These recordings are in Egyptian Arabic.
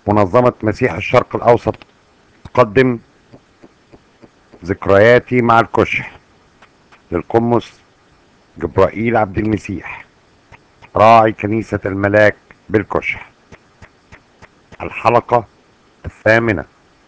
منظمة مسيح الشرق الأوسط تقدم ذكرياتي مع الكشح للقمص جبرائيل عبد المسيح راعي كنيسة الملاك بالكشح الحلقة الثامنة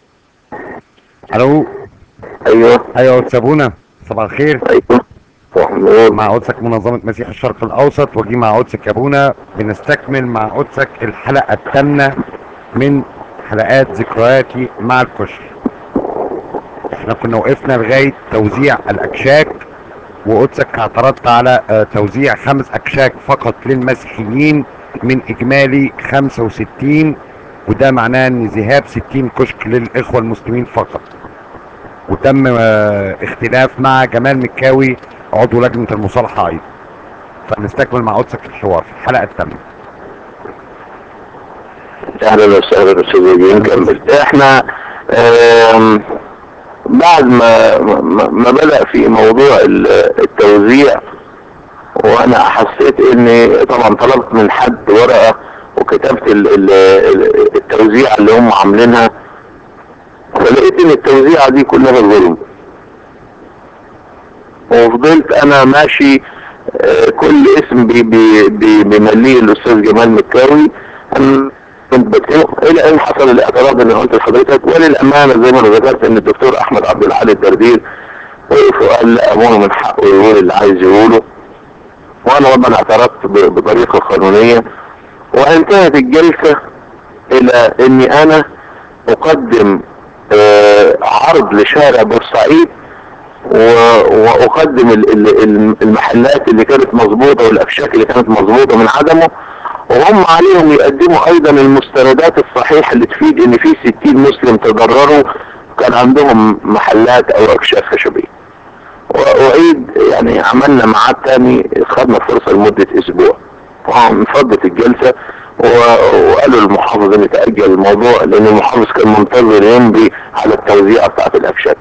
ألو ايوه أيوة أستاذ سابونا صباح الخير ايوه محمود مع قدسك منظمة مسيح الشرق الأوسط وجي مع قدسك يا أبونا بنستكمل مع قدسك الحلقة الثامنة من حلقات ذكرياتي مع الكشف احنا كنا وقفنا لغاية توزيع الأكشاك وقدسك اعترضت على آه، توزيع خمس أكشاك فقط للمسيحيين من إجمالي 65 وده معناه ان ذهاب 60 كشك للإخوة المسلمين فقط وتم آه، اختلاف مع جمال مكاوي عضو لجنة المصالحة أيضا فنستكمل مع قدسك الحوار في الحلقة الثامنة اهلا وسهلا استاذ وجيه نكمل احنا آم، بعد ما ما ما بدا في موضوع ال- التوزيع وانا حسيت اني طبعا طلبت من حد ورقه وكتبت ال- ال- ال- التوزيع اللي هم عاملينها فلقيت ان التوزيعه دي كلها ظلم وفضلت انا ماشي آه، كل اسم بي بي بي بيمليه الاستاذ جمال مكاوي أنا كنت بكتبه الى ان حصل الاعتراض اللي قلت لحضرتك وللامانه زي ما أنا ذكرت ان الدكتور احمد عبد العالي الدردير وقف وقال لا ابونا من حقه يقول اللي عايز يقوله وانا طبعا اعترضت ب- بطريقه قانونيه وانتهت الجلسه الى اني انا اقدم آه، عرض لشارع بورسعيد و- واقدم ال- ال- ال- المحلات اللي كانت مظبوطه والاكشاك اللي كانت مظبوطه من عدمه وهم عليهم يقدموا ايضا المستندات الصحيحه اللي تفيد ان في 60 مسلم تضرروا كان عندهم محلات او اكشاك خشبيه واعيد يعني عملنا ميعاد تاني خدنا فرصه لمده اسبوع انفضت الجلسه و- وقالوا للمحافظ ان تاجل الموضوع لان المحافظ كان منتظر يمضي على التوزيع بتاعت الاكشاك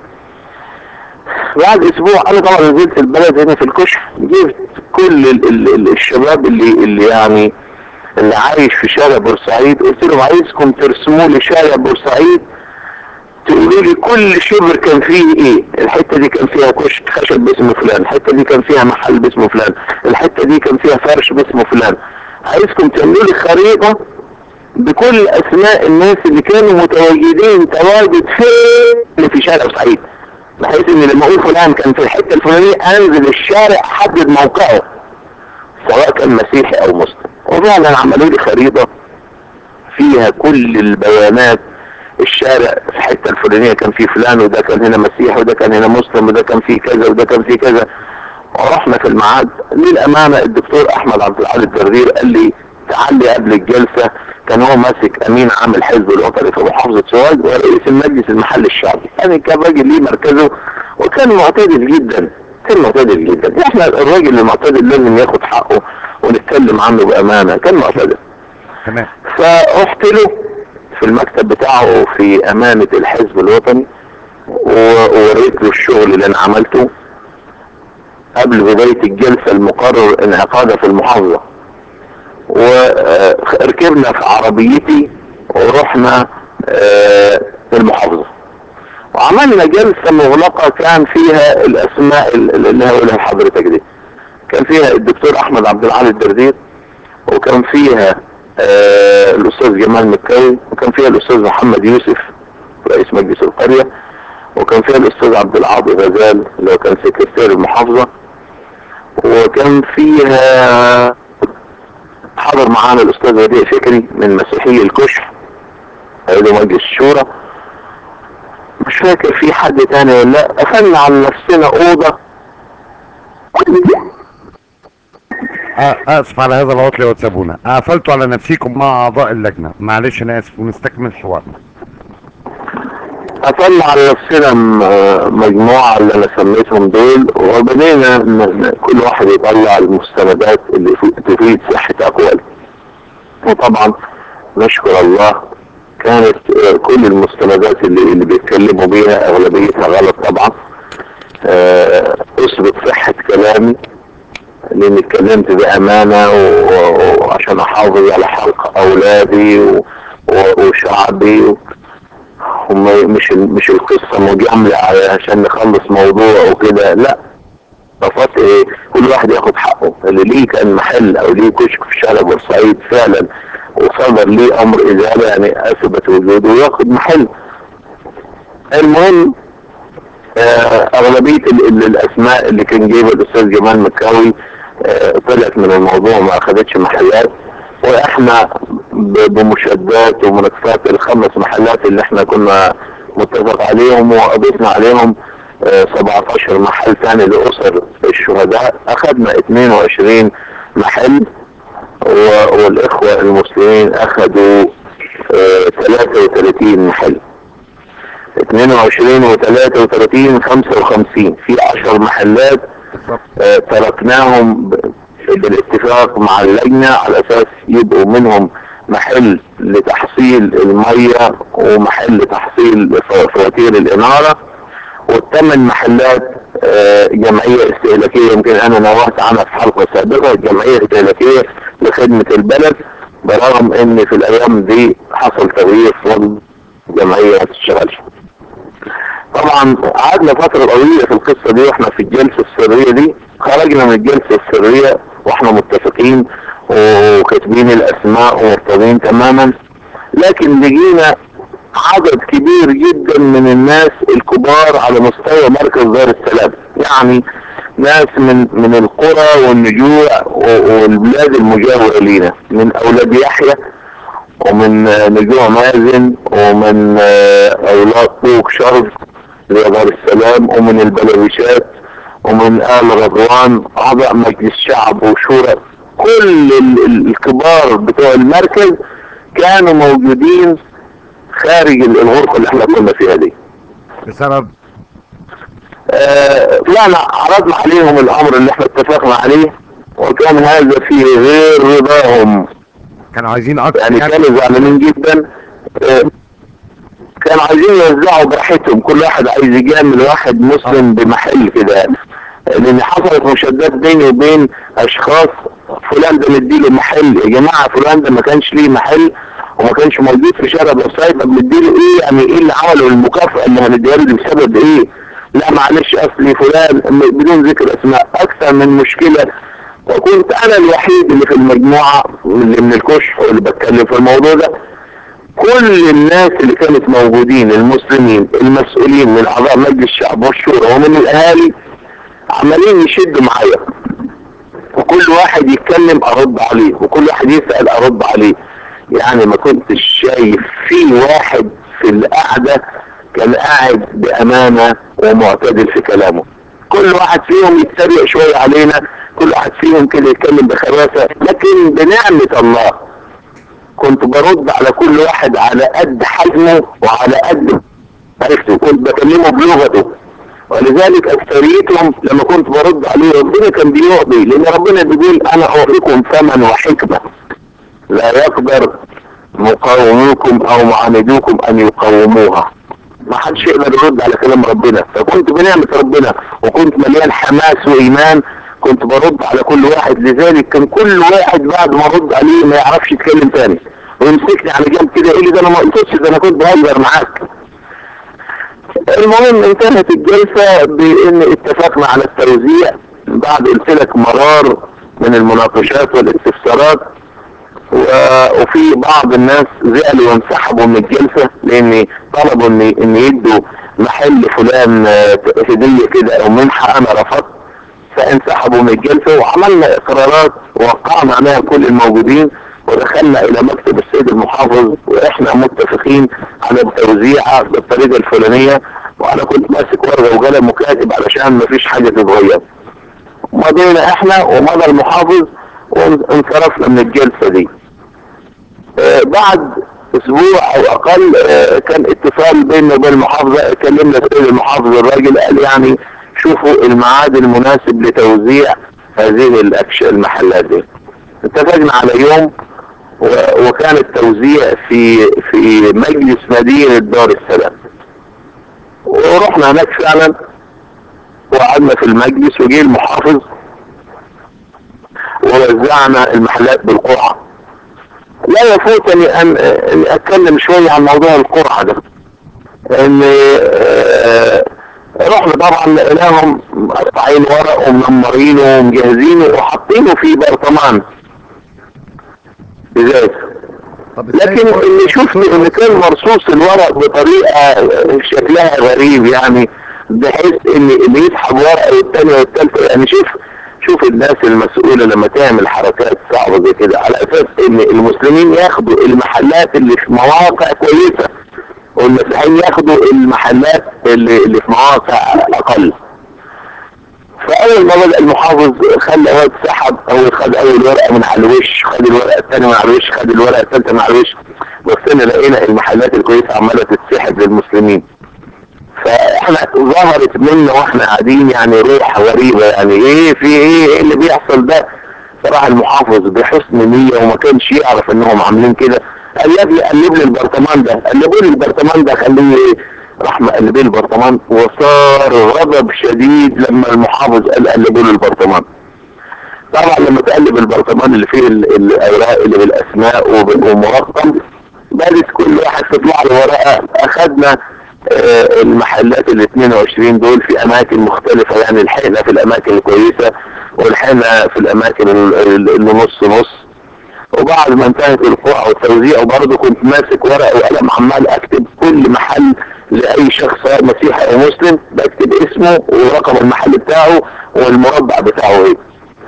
بعد اسبوع انا طبعا نزلت البلد هنا في الكشف جبت كل ال ال ال الشباب اللي اللي يعني اللي عايش في شارع بورسعيد قلت لهم عايزكم ترسموا لي شارع بورسعيد تقولوا لي كل شبر كان فيه ايه الحته دي كان فيها كشك خشب باسم فلان الحته دي كان فيها محل باسم فلان الحته دي كان فيها فرش باسم فلان عايزكم تعملوا لي خريطه بكل اسماء الناس اللي كانوا متواجدين تواجد فين في شارع بورسعيد بحيث ان لما اقول فلان كان في الحته الفلانيه انزل الشارع احدد موقعه سواء كان مسيحي او مسلم وفعلا عملوا لي خريطه فيها كل البيانات الشارع في الحته الفلانيه كان فيه فلان وده كان هنا مسيحي وده كان هنا مسلم وده كان فيه كذا وده كان فيه كذا ورحنا في الميعاد للامانه الدكتور احمد عبد العالي الدردير قال لي تعال لي قبل الجلسه كان هو ماسك امين عام الحزب الوطني في محافظه سوهاج ورئيس المجلس المحلي الشعبي يعني كان راجل ليه مركزه وكان معتدل جدا كان معتدل جدا احنا الراجل المعتدل لازم ياخد حقه ونتكلم عنه بامانه كان معتدل تمام فرحت له في المكتب بتاعه في امانة الحزب الوطني و- ووريت له الشغل اللي انا عملته قبل بداية الجلسة المقرر انعقادها في المحافظة وركبنا في عربيتي ورحنا آه، المحافظة وعملنا جلسة مغلقة كان فيها الاسماء اللي هقولها لحضرتك دي كان فيها الدكتور احمد عبد العالي الدردير وكان فيها آه الاستاذ جمال مكاوي وكان فيها الاستاذ محمد يوسف رئيس مجلس القرية وكان فيها الاستاذ عبد العاطي غزال اللي هو كان سكرتير المحافظة وكان فيها حضر معانا الاستاذ وديع فكري من مسيحي الكشف عضو مجلس الشورى مش فاكر في حد تاني ولا لا قفلنا على نفسنا اوضه آه اسف على هذا العطل يا أستاذ سابونا قفلتوا على نفسيكم مع اعضاء اللجنة معلش انا اسف ونستكمل حوارنا قفلنا على نفسنا م- مجموعة اللي انا سميتهم دول وبدينا ن- ن- كل واحد يطلع المستندات اللي في- تفيد صحة اقواله وطبعا نشكر الله كانت آه، كل المستندات اللي, اللي بيتكلموا بيها اغلبيتها غلط طبعا آه، اثبت صحة كلامي لاني اتكلمت بامانة و- و- وعشان احافظ على حق اولادي و- و- وشعبي ومش مش القصة مجاملة عشان نخلص موضوع وكده لا صفات ايه كل واحد ياخد حقه اللي ليه كان محل او ليه كشك في شارع بورسعيد فعلا وصدر ليه امر ازالة يعني اثبت وجوده وياخد محل المهم آه اغلبية ال ال الاسماء اللي كان جايبها الاستاذ جمال مكاوي آه طلعت من الموضوع ما اخدتش محلات واحنا بمشادات ومناقشات الخمس محلات اللي احنا كنا متفق عليهم وقضيتنا عليهم اه 17 محل ثاني لأسر الشهداء اخذنا 22 محل والاخوة المسلمين اخذوا اه 33 محل 22 و 33 55 في 10 محلات اه تركناهم بالاتفاق مع اللجنة على اساس يبقوا منهم محل لتحصيل المية ومحل لتحصيل فواتير الانارة والثمان محلات جمعية استهلاكية يمكن انا نوهت عنها في حلقة سابقة جمعية استهلاكية لخدمة البلد برغم ان في الايام دي حصل تغيير في وضع الجمعية ما تشتغلش طبعا قعدنا فترة طويلة في القصة دي واحنا في الجلسة السرية دي خرجنا من الجلسة السرية واحنا متفقين وكاتبين الاسماء ومرتضين تماما لكن لقينا عدد كبير جدا من الناس الكبار على مستوى مركز دار السلام يعني ناس من من القرى والنجوع والبلاد المجاورة لينا من اولاد يحيى ومن نجوع مازن ومن اولاد طوق شرف دار السلام ومن البلويشات ومن آل رضوان أعضاء مجلس شعب وشورى كل الكبار بتوع المركز كانوا موجودين خارج الغرفة اللي احنا كنا فيها دي بسبب آه طلعنا عرضنا عليهم الامر اللي احنا اتفقنا عليه وكان هذا في غير رضاهم كانوا عايزين اكتر يعني كانوا زعلانين جدا آه كانوا عايزين يوزعوا براحتهم كل واحد عايز يجامل واحد مسلم بمحل كده لان حصلت مشادات بيني وبين اشخاص فلان ده مديله محل يا جماعة فلان ده ما كانش ليه محل وما كانش موجود في شارع بورسعيد طب نديله ايه يعني ايه اللي عمله المكافأة اللي هنديها له دي بسبب ايه لا معلش اصلي فلان بدون ذكر اسماء اكثر من مشكلة وكنت انا الوحيد اللي في المجموعة اللي من الكشف واللي بتكلم في الموضوع ده كل الناس اللي كانت موجودين المسلمين المسؤولين من اعضاء مجلس الشعب والشورى ومن الاهالي عمالين يشدوا معايا وكل واحد يتكلم ارد عليه وكل واحد يسأل ارد عليه يعني ما كنتش شايف في واحد في القعدة كان قاعد بامانة ومعتدل في كلامه كل واحد فيهم يتريق شوية علينا كل واحد فيهم كده يتكلم بخباثة لكن بنعمة الله كنت برد على كل واحد على قد حجمه وعلى قد عرفته كنت بكلمه بلغته ولذلك اكثريتهم لما كنت برد عليه ربنا كان بيعطي لان ربنا بيقول انا اعطيكم ثمن وحكمة لا يقدر مقاوموكم او معاندوكم ان يقاوموها ما حدش يقدر يرد على كلام ربنا فكنت بنعمة ربنا وكنت مليان حماس وايمان كنت برد على كل واحد لذلك كان كل واحد بعد ما ارد عليه ما يعرفش يتكلم تاني ويمسكني على جنب كده يقول لي ده انا ما قلتش ده انا كنت بهزر معاك المهم انتهت الجلسة بان اتفقنا على التوزيع بعد قلت لك مرار من المناقشات والاستفسارات وفي بعض الناس زعلوا وانسحبوا من الجلسة لان طلبوا ان ان يدوا محل فلان هدية كده او منحة انا رفضت فانسحبوا من الجلسة وعملنا اقرارات ووقعنا عليها كل الموجودين ودخلنا الى مكتب السيد المحافظ واحنا متفقين على التوزيع بالطريقة الفلانية وانا كنت ماسك ورقة وقلم وكاتب علشان مفيش حاجة تتغير مضينا احنا ومضى المحافظ وانصرفنا من الجلسة دي آه بعد اسبوع او اقل آه كان اتصال بيننا وبين المحافظة كلمنا السيد المحافظ الراجل قال يعني شوفوا الميعاد المناسب لتوزيع هذه الأكش المحلات دي اتفقنا على يوم وكان التوزيع في في مجلس مدينة دار السلام ورحنا هناك فعلا وقعدنا في المجلس وجي المحافظ ووزعنا المحلات بالقرعة لا يفوتني ان أن اتكلم شوية عن موضوع القرعة ده ان آه، رحنا طبعا لقيناهم مقطعين ورق ومنمرينه ومجهزينه وحاطينه في برطمان ازاز طب ازاي لكن الدكتور- اللي شفت ان كان مرصوص الورق بطريقة شكلها غريب يعني بحيث ان اللي يسحب ورقة والتاني والتالتة يعني شوف شوف الناس المسؤولة لما تعمل حركات صعبة زي كده على اساس ان المسلمين ياخدوا المحلات اللي في مواقع كويسة والمسيحيين ياخدوا المحلات اللي, اللي في مواقع اقل فاول ما بدأ المحافظ خلى واد سحب او خد اول ورقة من على الوش خد الورقة الثانية من على الوش خد الورقة الثالثة من على الوش بصينا لقينا المحلات الكويسة عمالة تتسحب للمسلمين فاحنا ظهرت منا واحنا قاعدين يعني روح غريبة يعني ايه في ايه, إيه اللي بيحصل ده صراحة المحافظ بحسن نية وما كانش يعرف انهم عاملين كده قلب لي قلب لي البرطمان ده قلبوا لي البرطمان ده خليه راح مقلبين البرطمان وصار غضب شديد لما المحافظ قال قلبوا لي البرطمان طبعا لما تقلب البرطمان اللي فيه ال- الاوراق اللي بالاسماء وب- ومرقم بدت كل واحد تطلع له ورقه اخدنا آه، المحلات ال 22 دول في اماكن مختلفه يعني لحقنا في الاماكن الكويسه ولحقنا في الاماكن ال- ال- اللي نص نص وبعد ما انتهت القرعه والتوزيع وبرضه كنت ماسك ورقه وقلم عمال اكتب كل محل لاي شخص سواء مسيحي او مسلم بكتب اسمه ورقم المحل بتاعه والمربع بتاعه ايه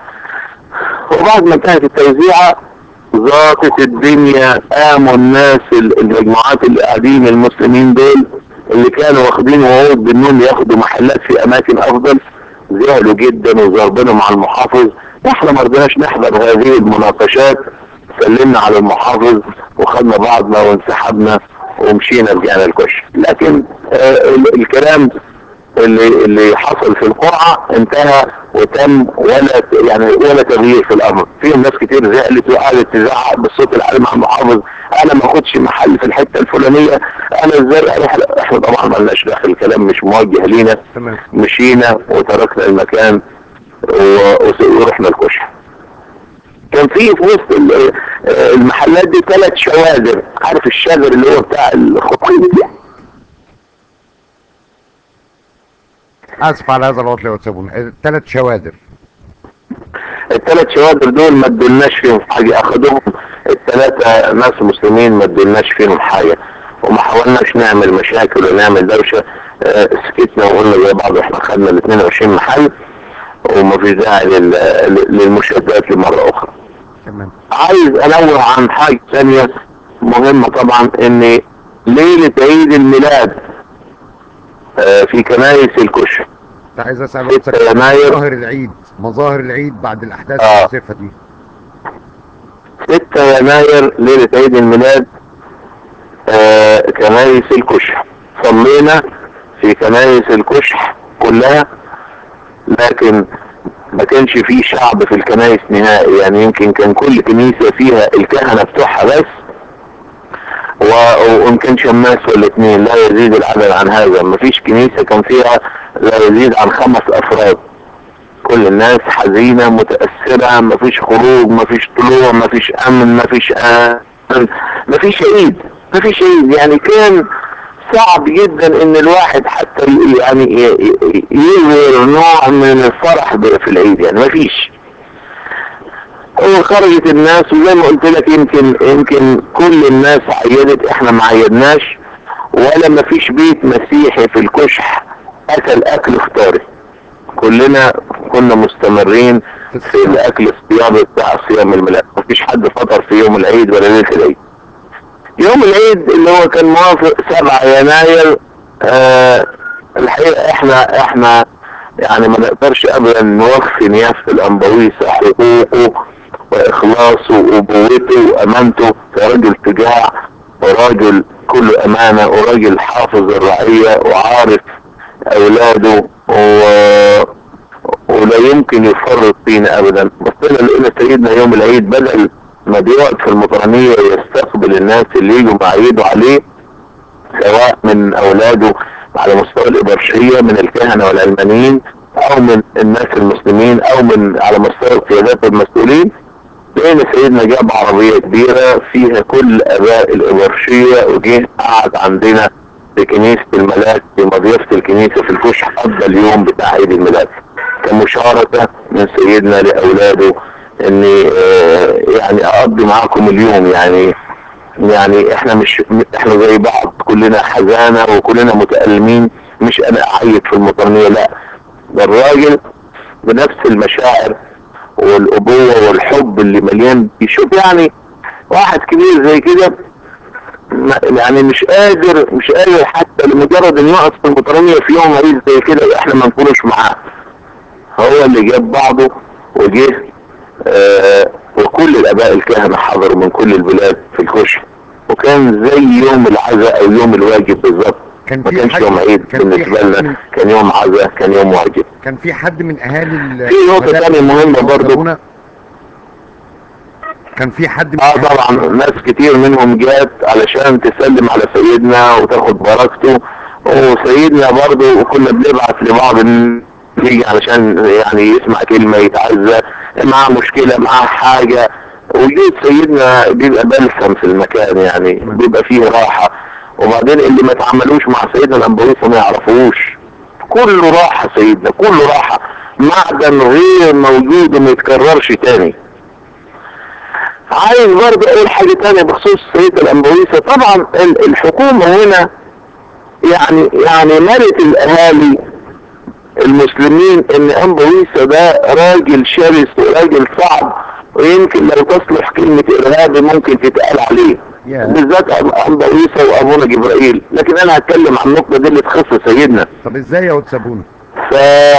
وبعد ما انتهت التوزيعة ضاقت الدنيا قاموا الناس ال- المجموعات اللي قاعدين المسلمين دول اللي كانوا واخدين وعود بانهم ياخدوا محلات في اماكن افضل زعلوا جدا وضربنا مع المحافظ احنا ما رضيناش نحضر هذه المناقشات سلمنا على المحافظ وخدنا بعضنا وانسحبنا ومشينا رجعنا الكشك لكن آه ال- الكلام اللي اللي حصل في القرعة انتهى وتم ولا ت- يعني ولا تغيير في الامر في ناس كتير زعلت وقعدت تزعق بالصوت العالي مع المحافظ انا ما اخدش محل في الحتة الفلانية انا ازاي اروح احنا طبعا ما لناش داخل الكلام مش موجه لينا تمام مشينا وتركنا المكان و- وس- ورحنا الكشك كان في في وسط ال- آه، المحلات دي ثلاث شوادر عارف الشادر اللي هو بتاع الخطيب اسف على هذا العطل يا استاذ الثلاث شوادر الثلاث شوادر دول ما ادولناش فيهم حاجة اخدوهم الثلاثة ناس مسلمين ما ادولناش فيهم حاجة وما حاولناش نعمل مشاكل ونعمل دوشة آه، سكتنا وقلنا زي بعض احنا خدنا ال 22 محل وما في داعي لل- للمشاهدات لمرة اخرى تمام عايز انوه عن حاجة ثانية مهمة طبعا ان ليلة عيد الميلاد آه، في كنايس الكشك كنت عايز اسال 6 حضرتك يناير مظاهر العيد مظاهر العيد بعد الاحداث آه. المؤسفه دي 6 يناير ليلة عيد الميلاد آه، كنايس الكشح صلينا في كنايس الكشح كلها لكن ما كانش فيه شعب في الكنايس نهائي يعني يمكن كان كل كنيسة فيها الكهنة بتوعها بس و- وان كان شماس ولا اتنين لا يزيد العدد عن هذا ما فيش كنيسة كان فيها لا يزيد عن خمس افراد كل الناس حزينة متأثرة مفيش خروج مفيش طلوع مفيش امن مفيش امن مفيش عيد مفيش عيد يعني كان صعب جدا ان الواحد حتى ي- يعني ي- ي- يظهر نوع من الفرح ب- في العيد يعني مفيش هو خرجت الناس وزي ما قلت لك يمكن يمكن كل الناس عيدت احنا ما عيدناش ولا مفيش بيت مسيحي في الكشح اكل اكل فطاري كلنا كنا مستمرين في الاكل الصيامي بتاع صيام الميلاد مفيش حد فطر في يوم العيد ولا ليله العيد يوم العيد اللي هو كان موافق 7 يناير آه الحقيقه احنا احنا يعني ما نقدرش ابدا نوفي نيافه الانبويسه حقوقه واخلاصه وابوته وامانته كراجل تجاع وراجل كله امانه وراجل حافظ الرعيه وعارف اولاده و... ولا يمكن يفرط فينا ابدا بصينا لقينا سيدنا يوم العيد بدل ما بيقعد في المطرانية يستقبل الناس اللي يجوا معيدوا عليه سواء من اولاده على مستوى الابرشية من الكهنة والعلمانيين او من الناس المسلمين او من على مستوى القيادات والمسؤولين لان سيدنا جاب عربية كبيرة فيها كل اباء الابرشية وجه قعد عندنا في كنيسة الملاك في مضيفة الكنيسة في الفسحة قبل اليوم بتاع عيد الميلاد كمشاركة من سيدنا لاولاده اني آه، يعني اقضي معاكم اليوم يعني يعني احنا مش احنا زي بعض كلنا حزانة وكلنا متألمين مش انا اعيد في المطرنية لا ده الراجل بنفس المشاعر والابوة والحب اللي مليان يشوف يعني واحد كبير زي كده ما- يعني مش قادر مش قادر حتى لمجرد انه يقف في المطرنية في يوم عيد زي كده احنا ما نكونوش معاه هو اللي جاب بعضه وجه آه وكل الاباء الكهنة حضروا من كل البلاد في الكشف وكان زي يوم العزاء او يوم الواجب بالظبط كان ما في كانش حد يوم عيد كان في بالنسبة حد لنا من كان يوم عزاء كان يوم واجب كان في حد من اهالي ال- في نقطة مدارس تانية مهمة برضو أبونا؟ كان في حد من اه أهالي- طبعا ناس كتير منهم جات علشان تسلم على سيدنا وتاخد بركته وسيدنا برضو كنا بنبعت لبعض إن يجي علشان يعني يسمع كلمة يتعزى معاه مشكلة معاه حاجة وجود سيدنا بيبقى بلسم في المكان يعني بيبقى فيه راحة وبعدين اللي ما تعاملوش مع سيدنا الأنبويسة ما يعرفوش كله راحة سيدنا كله راحة معدن غير موجود وما يتكررش تاني عايز برضه اقول حاجة تانية بخصوص سيدة الانبويسة طبعا ال- الحكومة هنا يعني يعني ملت الاهالي المسلمين ان انبويسة ده راجل شرس وراجل صعب ويمكن لو تصلح كلمة ارهابي ممكن تتقال عليه يا. بالذات أب- انبويسة وابونا جبرائيل لكن انا هتكلم عن النقطة دي اللي تخص سيدنا طب ازاي يا قدس ابونا ف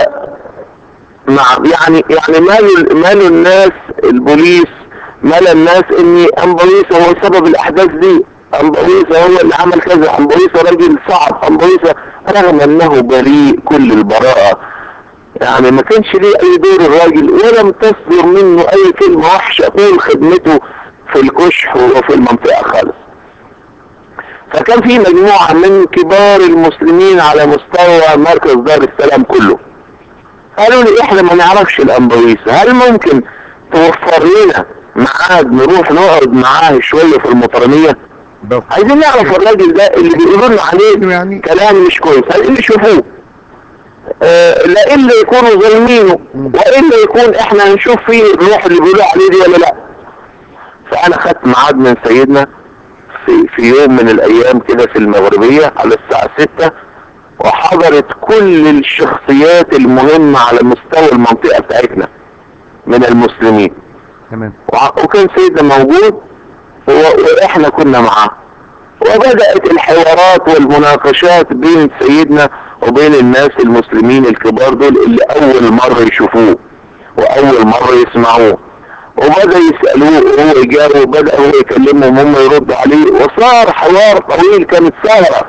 نعم يعني يعني مالوا مالوا الناس البوليس مال الناس ان امبوليس هو سبب الاحداث دي امبوليس هو اللي عمل كذا امبوليس راجل صعب امبوليس رغم انه بريء كل البراءة يعني ما كانش ليه اي دور الراجل ولم تصدر منه اي كلمة وحشة طول خدمته في الكشح وفي المنطقة خالص فكان في مجموعة من كبار المسلمين على مستوى مركز دار السلام كله قالوا لي احنا ما نعرفش الانبويسة هل ممكن توفر لنا ميعاد نروح نقعد معاه شوية في المطرانية بس عايزين نعرف الراجل ده اللي بيقولوا لنا عليه يعني كلام مش كويس عايزين نشوفوه آه لا الا يكونوا ظالمينه والا يكون احنا هنشوف فيه الروح اللي بيقولوا عليه دي ولا لا فانا خدت ميعاد من سيدنا في, في يوم من الايام كده في المغربية على الساعة ستة وحضرت كل الشخصيات المهمة على مستوى المنطقة بتاعتنا من المسلمين تمام وع- وكان سيدنا موجود و- واحنا كنا معاه وبدأت الحوارات والمناقشات بين سيدنا وبين الناس المسلمين الكبار دول اللي اول مرة يشوفوه واول مرة يسمعوه وبدأ يسألوه وهو يجاوب وبدأ هو يكلمهم هم يردوا عليه وصار حوار طويل كانت سهرة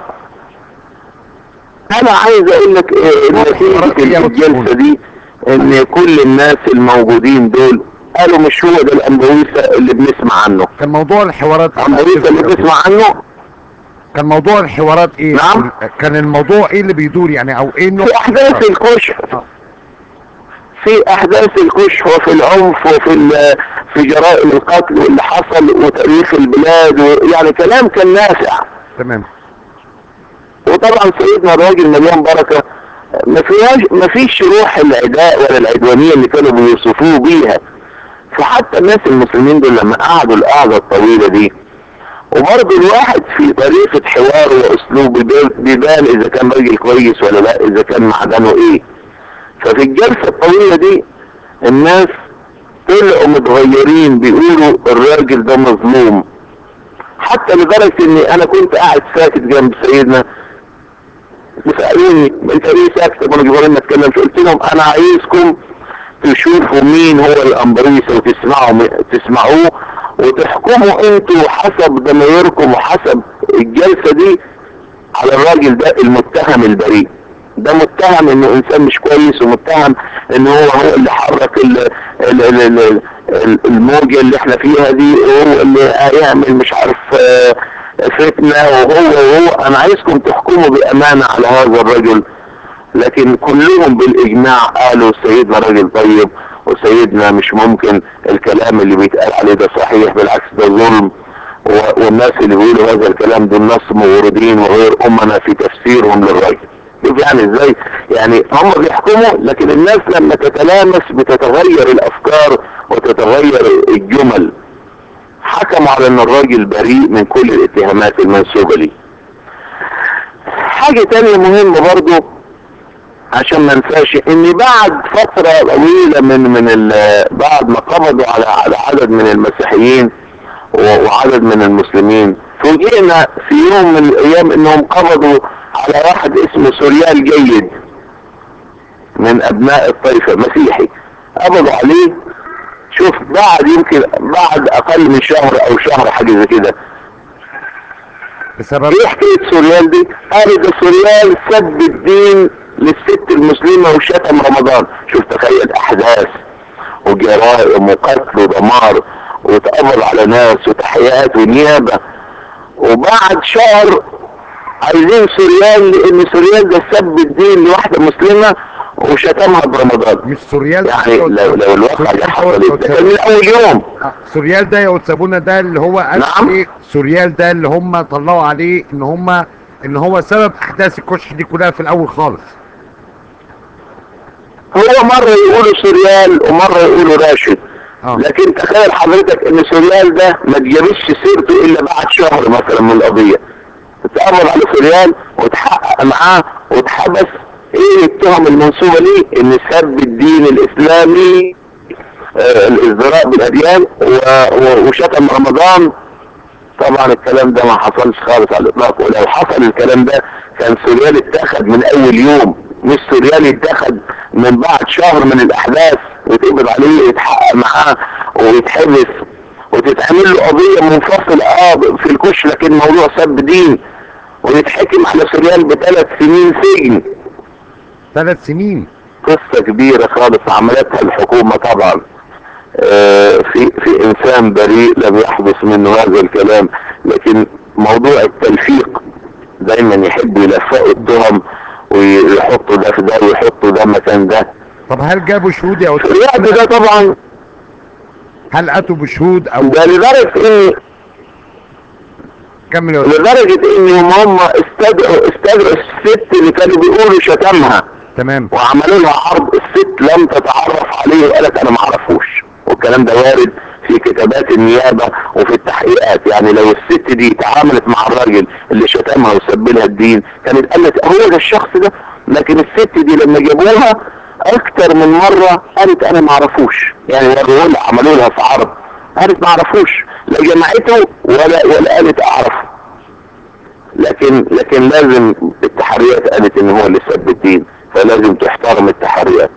انا عايز اقول لك إيه، نتيجة الجلسة دي ان كل الناس الموجودين دول قالوا مش هو ده الانبويسة اللي بنسمع عنه كان موضوع الحوارات إيه؟ الانبويسة اللي بنسمع عنه كان موضوع الحوارات ايه نعم. كان الموضوع ايه اللي بيدور يعني او ايه النقطة في احداث الكشف آه. في احداث الكشف وفي العنف وفي ال- في جرائم القتل واللي حصل وتاريخ البلاد و- يعني كلام كان نافع تمام وطبعا سيدنا الراجل مليان بركة ما فيهاش ما فيش روح العداء ولا العدوانية اللي كانوا بيوصفوه بيها فحتى الناس المسلمين دول لما قعدوا القعدة الطويلة دي وبرضه الواحد في طريقة حواره واسلوبه بيبان- بيبان اذا كان راجل كويس ولا لا اذا كان معدنه ايه ففي الجلسة الطويلة دي الناس طلعوا متغيرين بيقولوا الراجل ده مظلوم حتى لدرجة اني انا كنت قاعد ساكت جنب سيدنا وسألوني انت ليه ساكت وانا جبرين ما اتكلمش قلت لهم انا عايزكم تشوفوا مين هو الامبريس وتسمعوا تسمعوه وتحكموا انتوا حسب ضميركم وحسب الجلسة دي على الراجل ده المتهم البريء ده متهم انه انسان مش كويس ومتهم ان هو هو اللي حرك ال ال ال ال ال الموجة اللي احنا فيها دي وهو اللي هيعمل مش عارف آه، فتنة وهو وهو انا عايزكم تحكموا بامانة على هذا الرجل لكن كلهم بالاجماع قالوا سيدنا راجل طيب وسيدنا مش ممكن الكلام اللي بيتقال عليه ده صحيح بالعكس ده ظلم و- والناس اللي بيقولوا هذا الكلام دول ناس موردين وغير امنا في تفسيرهم للراجل شوف يعني ازاي يعني هم بيحكموا لكن الناس لما تتلامس بتتغير الافكار وتتغير الجمل حكموا على ان الراجل بريء من كل الاتهامات المنسوبة ليه حاجة تانية مهمة برضو عشان ما ننساش ان بعد فترة طويلة من من ال- بعد ما قبضوا على على عدد من المسيحيين و- وعدد من المسلمين فوجئنا في يوم من الايام انهم قبضوا على واحد اسمه سوريال جيد من ابناء الطائفة مسيحي قبضوا عليه شوف بعد يمكن بعد اقل من شهر او شهر حاجة زي كده بسبب ايه حكاية سوريال دي قال ده سوريال سب الدين للست المسلمة وشتم رمضان شوف تخيل احداث وجرائم وقتل ودمار وتقبض على ناس وتحيات ونيابة وبعد شهر عايزين سوريال لان سوريال ده سب الدين لواحدة مسلمة وشتمها برمضان مش سوريال يعني لو, لو الواقع ده حصل ده كان من اول يوم آه، سوريال ده يا وتسابونا ده اللي هو قال نعم. ايه سوريال ده اللي هم طلعوا عليه ان هم ان هو سبب احداث الكشف دي كلها في الاول خالص هو مرة يقولوا سوريال ومرة يقولوا راشد اه لكن تخيل حضرتك ان سوريال ده ما تجابش سيرته الا بعد شهر مثلا من القضية اتقبض على سوريال وتحقق معاه واتحبس ايه التهم المنسوبة ليه ان سب الدين الاسلامي آه الازدراء بالاديان و- و- وشتم رمضان طبعا الكلام ده ما حصلش خالص على الاطلاق ولو حصل الكلام ده كان سوريال اتخذ من اول يوم مش سوريال اتخذ من بعد شهر من الاحداث وتقبض عليه ويتحقق معاه ويتحبس وتتعمل له قضية منفصلة اه في الكش لكن موضوع سب دين ويتحكم على سوريال بثلاث سنين سجن ثلاث سنين قصة كبيرة خالص عملتها الحكومة طبعا آه، في في انسان بريء لم يحدث منه هذا الكلام لكن موضوع التلفيق دايما يحب يلفقوا التهم ويحطوا ده في ده ويحطوا ده مكان ده طب هل جابوا شهود يا في الوقت وتسابونا ده طبعا هل اتوا بشهود او ده لدرجة ان كمل يا وتسابونا. لدرجة ان هم استدعوا استدعوا الست اللي كانوا بيقولوا شتمها تمام وعملوا لها عرض الست لم تتعرف عليه وقالت انا ما اعرفوش والكلام ده وارد في كتابات النيابة وفي التحقيقات يعني لو الست دي تعاملت مع الراجل اللي شتمها وسب لها الدين كانت قالت هو ده الشخص ده لكن الست دي لما جابوها اكتر من مرة قالت انا ما اعرفوش يعني وروا لها عملوا لها في عرض قالت ما اعرفوش لا جمعته ولا ولا قالت اعرفه لكن لكن لازم التحريات قالت ان هو اللي سب الدين فلازم تحترم التحريات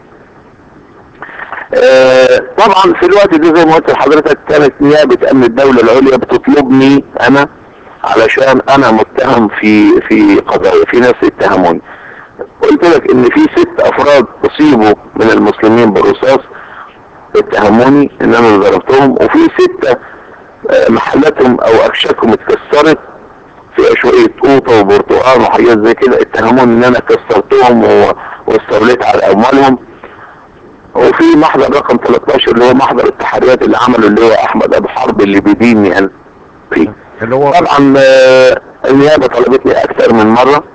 آه، طبعا في الوقت ده زي ما قلت لحضرتك كانت نيابة امن الدولة العليا بتطلبني انا علشان انا متهم في في قضايا في ناس اتهموني قلت لك ان في ست افراد اصيبوا من المسلمين بالرصاص اتهموني ان انا اللي ضربتهم وفي ستة آه، محلاتهم او اكشاكهم اتكسرت في شوية قوطة وبرتقال وحاجات زي كده اتهموني ان انا كسرتهم و- واستوليت على اموالهم وفي محضر رقم 13 اللي هو محضر التحريات اللي عمله اللي هو احمد ابو حرب اللي بيديني انا فيه اللي هو طبعا آه، النيابة طلبتني اكثر من مرة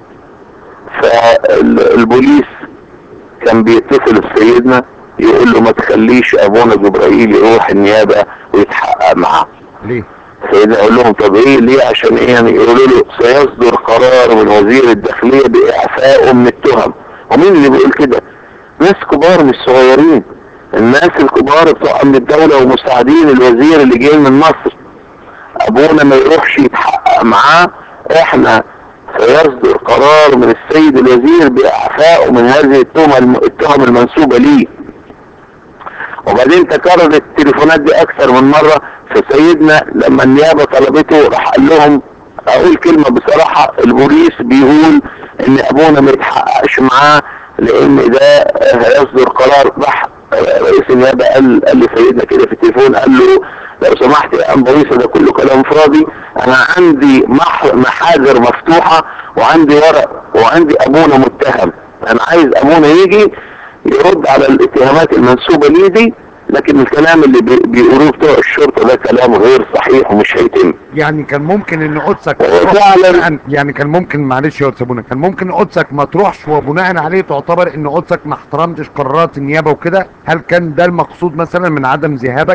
فالبوليس كان بيتصل بسيدنا يقول له ما تخليش ابونا جبرائيل يروح النيابة ويتحقق معاه ليه سيدنا يقول لهم طب ايه ليه عشان ايه يعني يقولوا له سيصدر قرار من وزير الداخلية باعفائه من التهم ومين اللي بيقول كده ناس كبار مش صغيرين الناس الكبار بتوع امن الدولة ومساعدين الوزير اللي جاي من مصر ابونا ما يروحش يتحقق معاه احنا سيصدر قرار من السيد الوزير باعفائه من هذه التهم الم- التهم المنسوبة ليه وبعدين تكررت التليفونات دي اكثر من مرة فسيدنا لما النيابة طلبته راح قال لهم اقول كلمة بصراحة البوليس بيقول ان ابونا ما يتحققش معاه لان ده هيصدر قرار راح رئيس النيابة قال قال لسيدنا كده في التليفون قال له لو سمحت يا ام بويسة ده كله كلام فاضي انا عندي مح- محاجر مفتوحة وعندي ورق وعندي ابونا متهم انا عايز ابونا يجي يرد على الاتهامات المنسوبة ليه دي لكن الكلام اللي بي- بيقولوه بتوع الشرطة ده كلام غير صحيح ومش هيتم يعني كان ممكن ان قدسك فعلا. بناء- يعني كان ممكن معلش يا استاذ ابونا كان ممكن قدسك ما تروحش وبناء عليه تعتبر ان قدسك ما احترمتش قرارات النيابه وكده هل كان ده المقصود مثلا من عدم ذهابك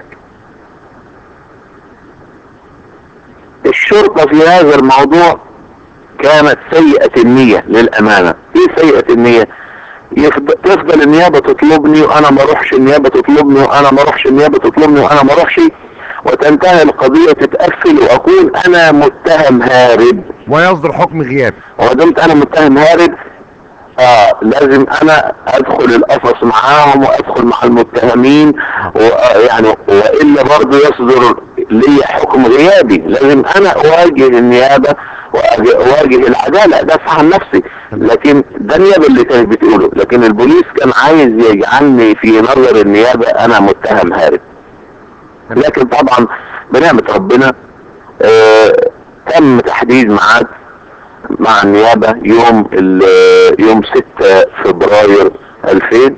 الشرطة في هذا الموضوع كانت سيئة النية للأمانة ايه سيئة النية يفضل تفضل النيابة تطلبني وانا ما اروحش النيابة تطلبني وانا ما اروحش النيابة تطلبني وانا ما اروحش وتنتهي القضية تتقفل واكون انا متهم هارب ويصدر حكم غياب ودمت انا متهم هارب اه لازم انا ادخل القفص معاهم وادخل مع المتهمين ويعني والا برضه يصدر لي حكم غيابي لازم انا اواجه النيابه واواجه العداله ادافع عن نفسي لكن ده النيابه اللي كانت بتقوله لكن البوليس كان عايز يجعلني في نظر النيابه انا متهم هارب لكن طبعا بنعمه ربنا آه تم تحديد ميعاد مع النيابة يوم ال- يوم 6 فبراير 2000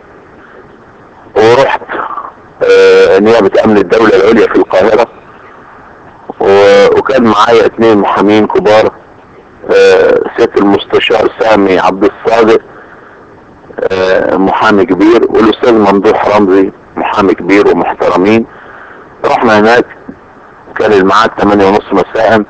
ورحت آه، نيابة امن الدولة العليا في القاهرة و- وكان معايا اثنين محامين كبار آه، سيادة المستشار سامي عبد الصادق آه، محامي كبير والاستاذ ممدوح رمزي محامي كبير ومحترمين رحنا هناك كان الميعاد 8 ونص مساء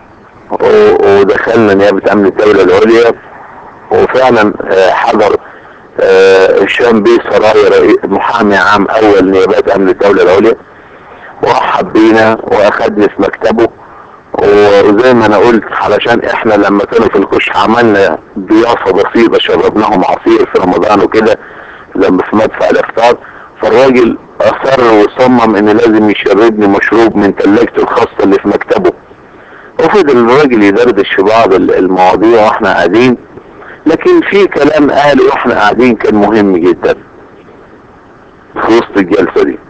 و- ودخلنا نيابة امن الدولة العليا وفعلا آه، حضر آه، هشام بيه سرايا رئيس- محامي عام اول نيابات امن الدولة العليا ورحب بينا واخدني في مكتبه وزي ما انا قلت علشان احنا لما كانوا في الكشك عملنا ضيافة بسيطة شربناهم عصير في رمضان وكده لما في مدفع الافطار فالراجل اصر وصمم ان لازم يشربني مشروب من ثلاجته الخاصة اللي في مكتبه وفضل الراجل يدردش في بعض ال- المواضيع واحنا قاعدين لكن في كلام قاله واحنا قاعدين كان مهم جدا في وسط الجلسة دي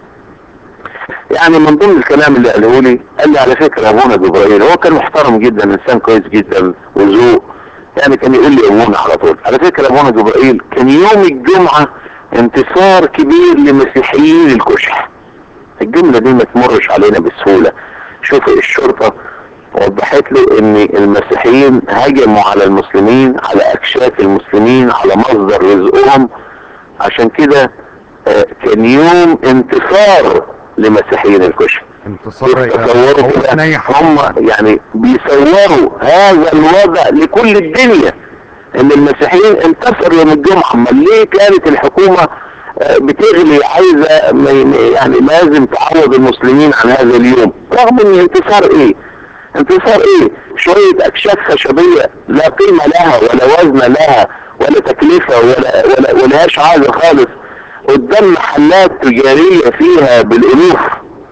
يعني من ضمن الكلام اللي قاله لي قال لي على فكرة ابونا جبرائيل هو كان محترم جدا انسان كويس جدا وذوق يعني كان يقول لي ابونا على طول على فكرة ابونا جبرائيل كان يوم الجمعة انتصار كبير لمسيحيين الكشح الجملة دي ما تمرش علينا بسهولة شوف الشرطة وضحت له ان المسيحيين هجموا على المسلمين على اكشاف المسلمين على مصدر رزقهم عشان كده آه، كان يوم انتصار لمسيحيين الكشف انتصار تصوروا هو كده نيح هم يعني بيصوروا هذا الوضع لكل الدنيا ان المسيحيين انتصروا يوم الجمعة امال ليه كانت الحكومة آه، بتغلي عايزة ما- ما- يعني لازم تعوض المسلمين عن هذا اليوم رغم ان انتصار ايه انتصار ايه شوية اكشاف خشبية لا قيمة لها ولا وزن لها ولا تكلفة ولا ولا ولهاش حاجة خالص قدام محلات تجارية فيها بالالوف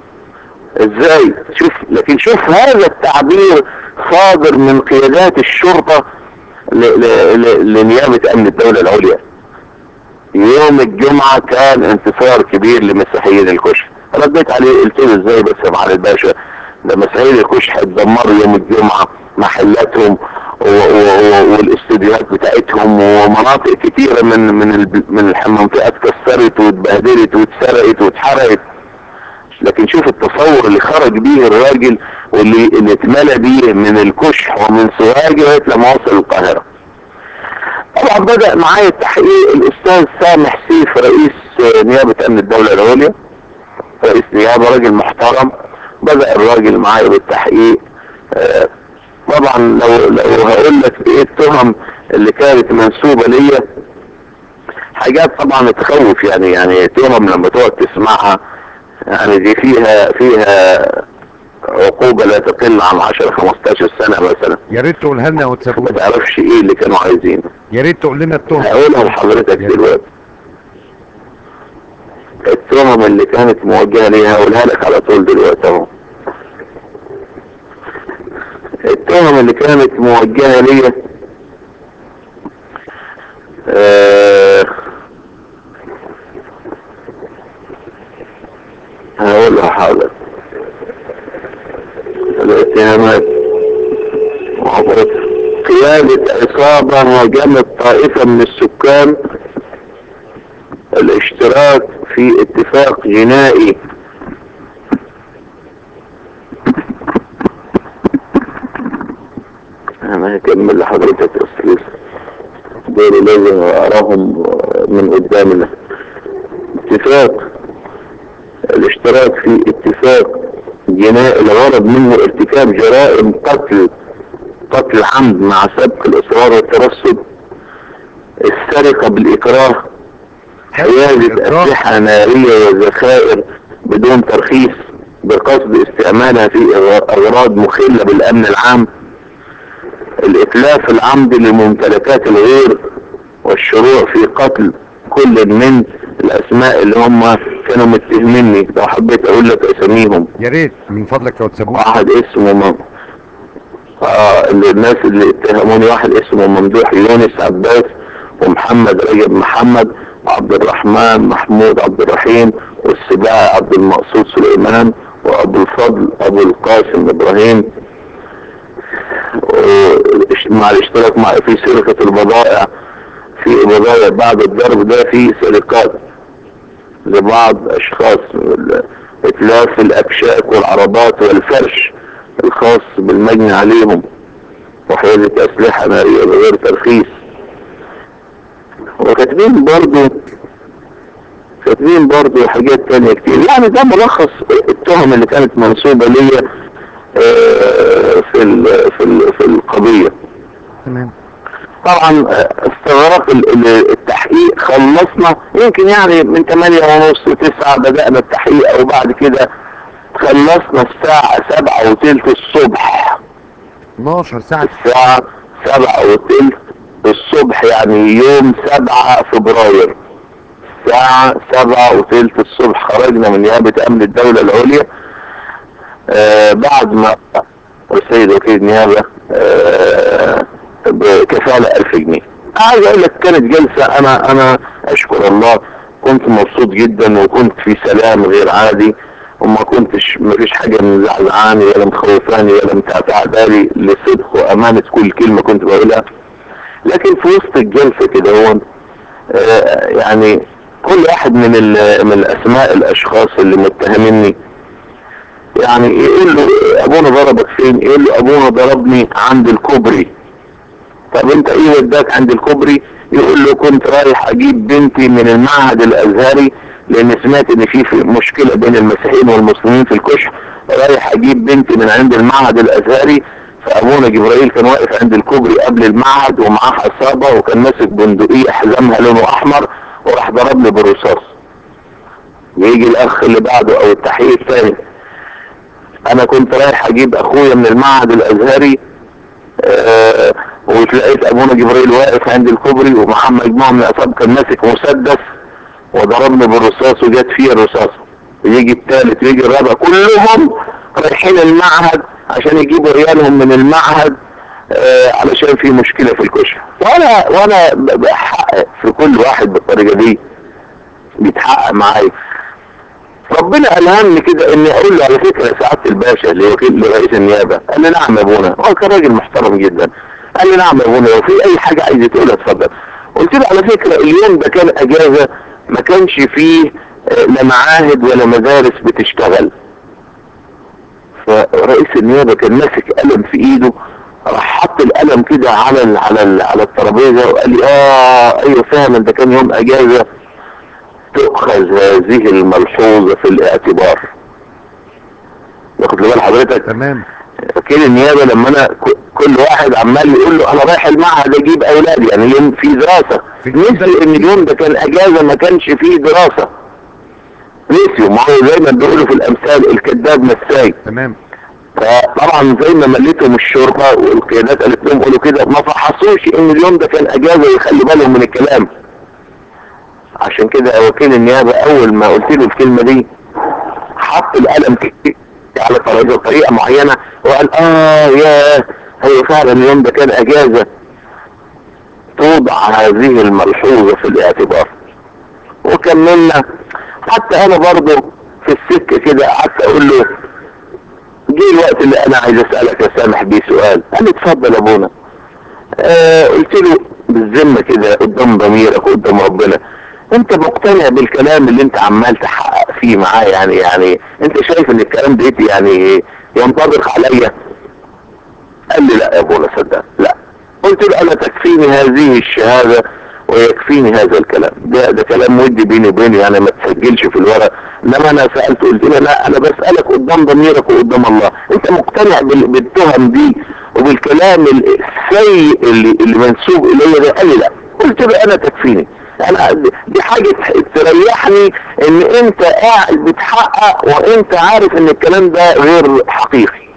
ازاي شوف لكن شوف هذا التعبير صادر من قيادات الشرطة ل... ل... ل... لنيابة امن الدولة العليا يوم الجمعة كان انتصار كبير لمسيحيين الكشف رديت عليه قلت له ازاي بس يا معالي الباشا ده مسيحيين الكشح اتدمروا يوم الجمعة محلاتهم و... و... و... والاستديوهات بتاعتهم ومناطق كتيرة من من ال... من المنطقة اتكسرت واتبهدلت واتسرقت واتحرقت لكن شوف التصور اللي خرج بيه الراجل واللي اللي اتملى بيه من الكشح ومن سوهاج لغايه لما وصل القاهره. طبعا بدأ معايا التحقيق الاستاذ سامح سيف رئيس آه، نيابة امن الدولة العليا رئيس نيابة راجل محترم بدأ الراجل معايا بالتحقيق آه، طبعا لو لو هقول لك ايه التهم اللي كانت منسوبة ليا حاجات طبعا تخوف يعني يعني تهم لما تقعد تسمعها يعني دي فيها فيها عقوبة لا تقل عن 10 15 سنة مثلا يا ريت تقولها لنا ما وتسابونا تعرفش ايه اللي كانوا عايزينه يا ريت تقول لنا التهم هقولها لحضرتك يا دلوقتي التهم اللي كانت موجهة ليها هقولها لك على طول دلوقتي اهو التهم اللي كانت موجهة ليا آه، هقولها حاضر الاتهامات وحضرتك قيادة عصابة هاجمت طائفة من السكان الاشتراك في اتفاق جنائي انا هكمل لحضرتك يا استاذ دول لازم اراهم من قدامنا اتفاق الاشتراك في اتفاق جنائي الغرض منه ارتكاب جرائم قتل قتل عمد مع سبق الاصرار والترصد السرقة بالاكراه حيازة الإكراه. اسلحة نارية وذخائر بدون ترخيص بقصد استعمالها في اغراض مخلة بالامن العام الاتلاف العمدي للممتلكات الغير والشروع في قتل كل من الاسماء اللي هم كانوا متهميني لو حبيت اقول لك اساميهم يا ريت من فضلك لو تسابوه واحد اسمه مم... آه اللي الناس اللي اتهموني واحد اسمه ممدوح يونس عباس ومحمد رجب محمد وعبد الرحمن محمود عبد الرحيم والسباع عبد المقصود سليمان وابو الفضل ابو القاسم ابراهيم و- مع الاشتراك مع في سرقة البضائع في بضائع بعد الضرب ده في سرقات لبعض اشخاص ال- اتلاف الاكشاك والعربات والفرش الخاص بالمجني عليهم وحيازة اسلحة نارية بغير ترخيص وكاتبين برضو كاتبين برضو حاجات تانية كتير يعني ده ملخص التهم اللي كانت منسوبة ليا آه، في ال- في ال- في القضية تمام طبعا آه، استغرق ال- ال- التحقيق خلصنا يمكن يعني من 8 ونص 9 بدأنا التحقيق وبعد كده خلصنا الساعة 7 وتلت الصبح 12 ساعة الساعة 7 وتلت الصبح يعني يوم 7 فبراير الساعة 7 وتلت الصبح خرجنا من نيابة أمن الدولة العليا آه بعد ما السيد وكيل نيابة آه بكفالة ألف جنيه عايز أقول لك كانت جلسة أنا أنا أشكر الله كنت مبسوط جدا وكنت في سلام غير عادي وما كنتش مفيش حاجة مزعزعاني ولا مخوفاني ولا متعتع بالي لصدق وأمانة كل كلمة كنت بقولها لكن في وسط الجلسة كده هو آه، يعني كل واحد من ال- من الاسماء الاشخاص اللي متهميني يعني يقول له ابونا ضربك فين يقول له ابونا ضربني عند الكوبري طب انت ايه وداك عند الكوبري يقول له كنت رايح اجيب بنتي من المعهد الازهري لان سمعت ان في في مشكلة بين المسيحيين والمسلمين في الكشف رايح اجيب بنتي من عند المعهد الازهري فابونا جبرائيل كان واقف عند الكوبري قبل المعهد ومعاه حصابة وكان ماسك بندقية حزامها لونه احمر وراح ضربني بالرصاص يجي الاخ اللي بعده او التحقيق الثاني انا كنت رايح اجيب اخويا من المعهد الازهري آه وتلاقيت ابونا جبريل واقف عند الكوبري ومعاه مجموعه من الاسباب كان ماسك مسدس وضربني بالرصاص وجت فيه الرصاص يجي الثالث ويجي الرابع كلهم رايحين المعهد عشان يجيبوا عيالهم من المعهد آه علشان في مشكله في الكشف وانا وانا ب- بحقق في كل واحد بالطريقه دي بيتحقق معايا ربنا الهمني كده اني اقول له على فكره يا سعاده الباشا اللي وكيل لرئيس النيابه قال لي نعم يا ابونا هو كان راجل محترم جدا قال لي نعم يا ابونا لو في اي حاجه عايز تقولها اتفضل قلت له على فكره اليوم ده كان اجازه ما كانش فيه آه، لا معاهد ولا مدارس بتشتغل فرئيس النيابه كان ماسك قلم في ايده راح حط القلم كده على ال على ال على الترابيزه وقال لي اه ايوه فعلا ده كان يوم اجازه تؤخذ هذه الملحوظه في الاعتبار واخد بال حضرتك تمام وكيل النيابه لما انا ك- كل واحد عمال يقول له انا رايح المعهد اجيب اولادي يعني اليوم في دراسه في- نسي ان اليوم ده كان اجازه ما كانش فيه دراسه نسيوا ما هو زي ما بيقولوا في الامثال الكذاب نساي تمام فطبعا زي ما مليتهم الشرطه والقيادات قالت لهم قولوا كده ما فحصوش ان اليوم ده كان اجازه يخلي بالهم من الكلام عشان كده وكيل النيابه اول ما قلت له الكلمه دي حط القلم كده على الترابيزه بطريقه معينه وقال اه ياه هي فعلا اليوم ده كان اجازه توضع هذه الملحوظه في الاعتبار وكملنا حتى انا برضه في السكه كده قعدت اقول له جه الوقت اللي انا عايز اسالك يا سامح بيه سؤال قال لي اتفضل يا ابونا آه قلت له بالذمه كده قدام ضميرك وقدام ربنا انت مقتنع بالكلام اللي انت عمال تحقق فيه معاه يعني يعني انت شايف ان الكلام ده يعني ينطبق عليا قال لي لا يا ابونا صدق لا قلت له انا تكفيني هذه الشهادة ويكفيني هذا الكلام ده ده كلام ودي بيني وبينه يعني ما تسجلش في الورق لما انا سألت قلت له لا انا بسألك قدام ضميرك وقدام الله انت مقتنع بال- بالتهم دي وبالكلام السيء اللي, اللي منسوب الي ده قال لي لا قلت له انا تكفيني انا دي حاجة تريحني ان انت قاعد بتحقق وانت عارف ان الكلام ده غير حقيقي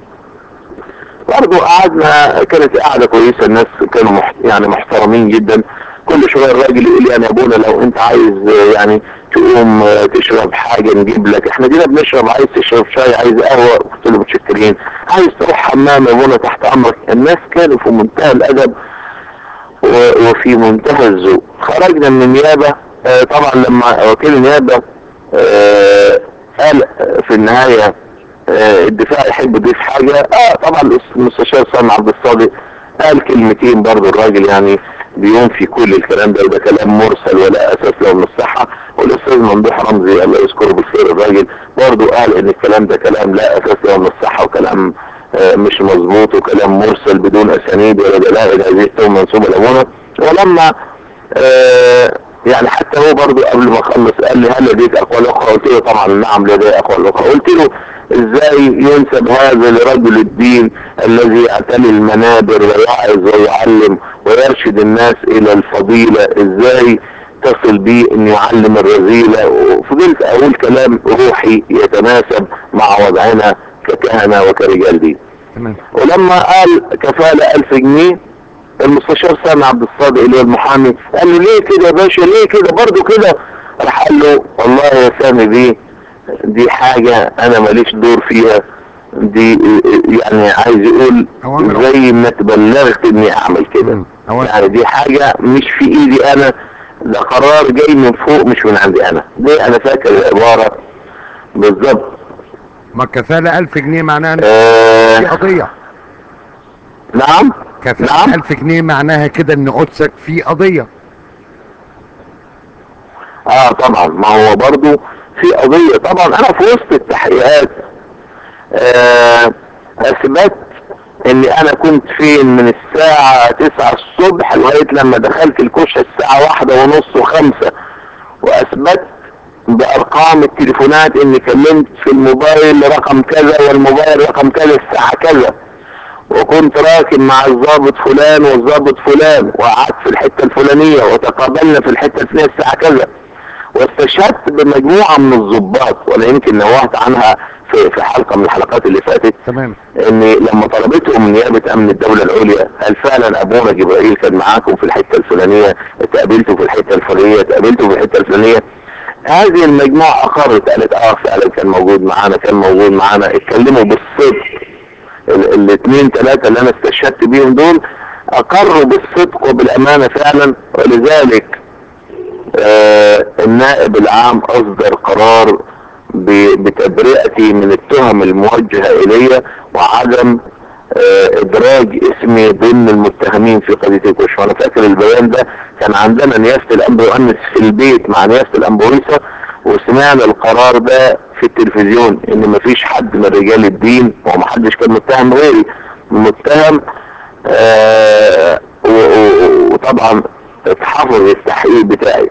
برضه قعدنا كانت قاعدة كويسة الناس كانوا محت... يعني محترمين جدا كل شوية الراجل يقول لي انا يا ابونا لو انت عايز يعني تقوم تشرب حاجة نجيب لك احنا جينا بنشرب عايز تشرب شاي عايز قهوة قلت له متشكرين عايز تروح حمام يا ابونا تحت امرك الناس كانوا في منتهى الادب و- وفي منتهى الذوق خرجنا من النيابة آه، طبعا لما وكيل النيابة آه، قال في النهاية آه، الدفاع يحب يضيف حاجة اه طبعا المستشار سامي عبد الصادق قال كلمتين برضو الراجل يعني بينفي كل الكلام ده وده كلام مرسل ولا اساس له من الصحة والاستاذ ممدوح رمزي الله يذكره بالخير الراجل برضو قال ان الكلام ده كلام لا اساس له من الصحة وكلام آه، مش مظبوط وكلام مرسل بدون اسانيد ولا دلائل هذه التهم منسوبة لابونا ولما آه، يعني حتى هو برضو قبل ما اخلص قال لي هل لديك اقوال اخرى قلت له طبعا نعم لدي اقوال اخرى قلت له ازاي ينسب هذا لرجل الدين الذي يعتلي المنابر ويعظ ويعلم ويرشد الناس الى الفضيلة ازاي تصل بي ان يعلم الرذيلة وفضلت اقول كلام روحي يتناسب مع وضعنا ككهنة وكرجال دين تمام ولما قال كفالة ألف جنيه المستشار سامي عبد الصادق اللي هو المحامي قال له ليه كده يا باشا ليه كده برضه كده راح قال له والله يا سامي دي دي حاجة انا ماليش دور فيها دي يعني عايز يقول أوامر. زي ما تبلغت اني اعمل كده مم. أوامر. يعني دي حاجة مش في ايدي انا ده قرار جاي من فوق مش من عندي انا دي انا فاكر العبارة بالظبط ما كفالة 1000 جنيه معناها إن في آه قضية نعم كفالة نعم 1000 جنيه معناها كده ان قدسك في قضية اه طبعا ما هو برضو في قضية طبعا انا في وسط التحقيقات آه اثبت اني انا كنت فين من الساعة تسعة الصبح لغاية لما دخلت الكشة الساعة واحدة ونص وخمسة واثبت بارقام التليفونات اني كلمت في الموبايل رقم كذا والموبايل رقم كذا الساعة كذا وكنت راكب مع الضابط فلان والضابط فلان وقعدت في الحتة الفلانية وتقابلنا في الحتة الفلانية الساعة كذا واستشهدت بمجموعة من الضباط وانا يمكن نوهت عنها في في حلقة من الحلقات اللي فاتت تمام ان لما طلبتهم نيابة امن الدولة العليا هل فعلا ابونا جبرائيل كان معاكم في الحتة الفلانية اتقابلتوا في الحتة الفلانية اتقابلتوا في الحتة الفلانية هذه المجموعة اقرت قالت اه فعلا كان موجود معانا كان موجود معانا اتكلموا بالصدق ال- الاثنين ثلاثة اللي انا استشهدت بيهم دول اقروا بالصدق وبالامانة فعلا ولذلك آه النائب العام اصدر قرار ب- بتبرئتي من التهم الموجهة الي وعدم آه ادراج اسمي ضمن المتهمين في قضية الكشف وانا فاكر البيان ده كان عندنا نيافة الانبا يؤنس في البيت مع نيافة الانبوريسة وسمعنا القرار ده في التلفزيون ان مفيش حد من رجال الدين ومحدش كان متهم غيري متهم آه و- و- وطبعا اتحفظ التحقيق بتاعي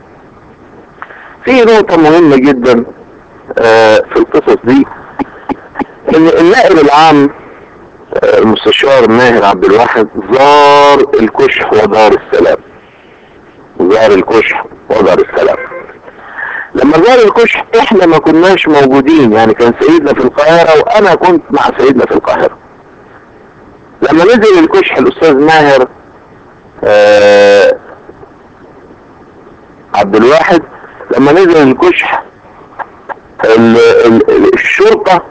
في نقطة مهمة جدا آه في القصص دي ان النائب العام آه، المستشار ماهر عبد الواحد زار الكشح ودار السلام زار الكشح ودار السلام لما زار الكشح احنا ما كناش موجودين يعني كان سيدنا في القاهرة وانا كنت مع سيدنا في القاهرة لما نزل الكشح الاستاذ ماهر آه عبد الواحد لما نزل الكشح ال- ال- ال- الشرطة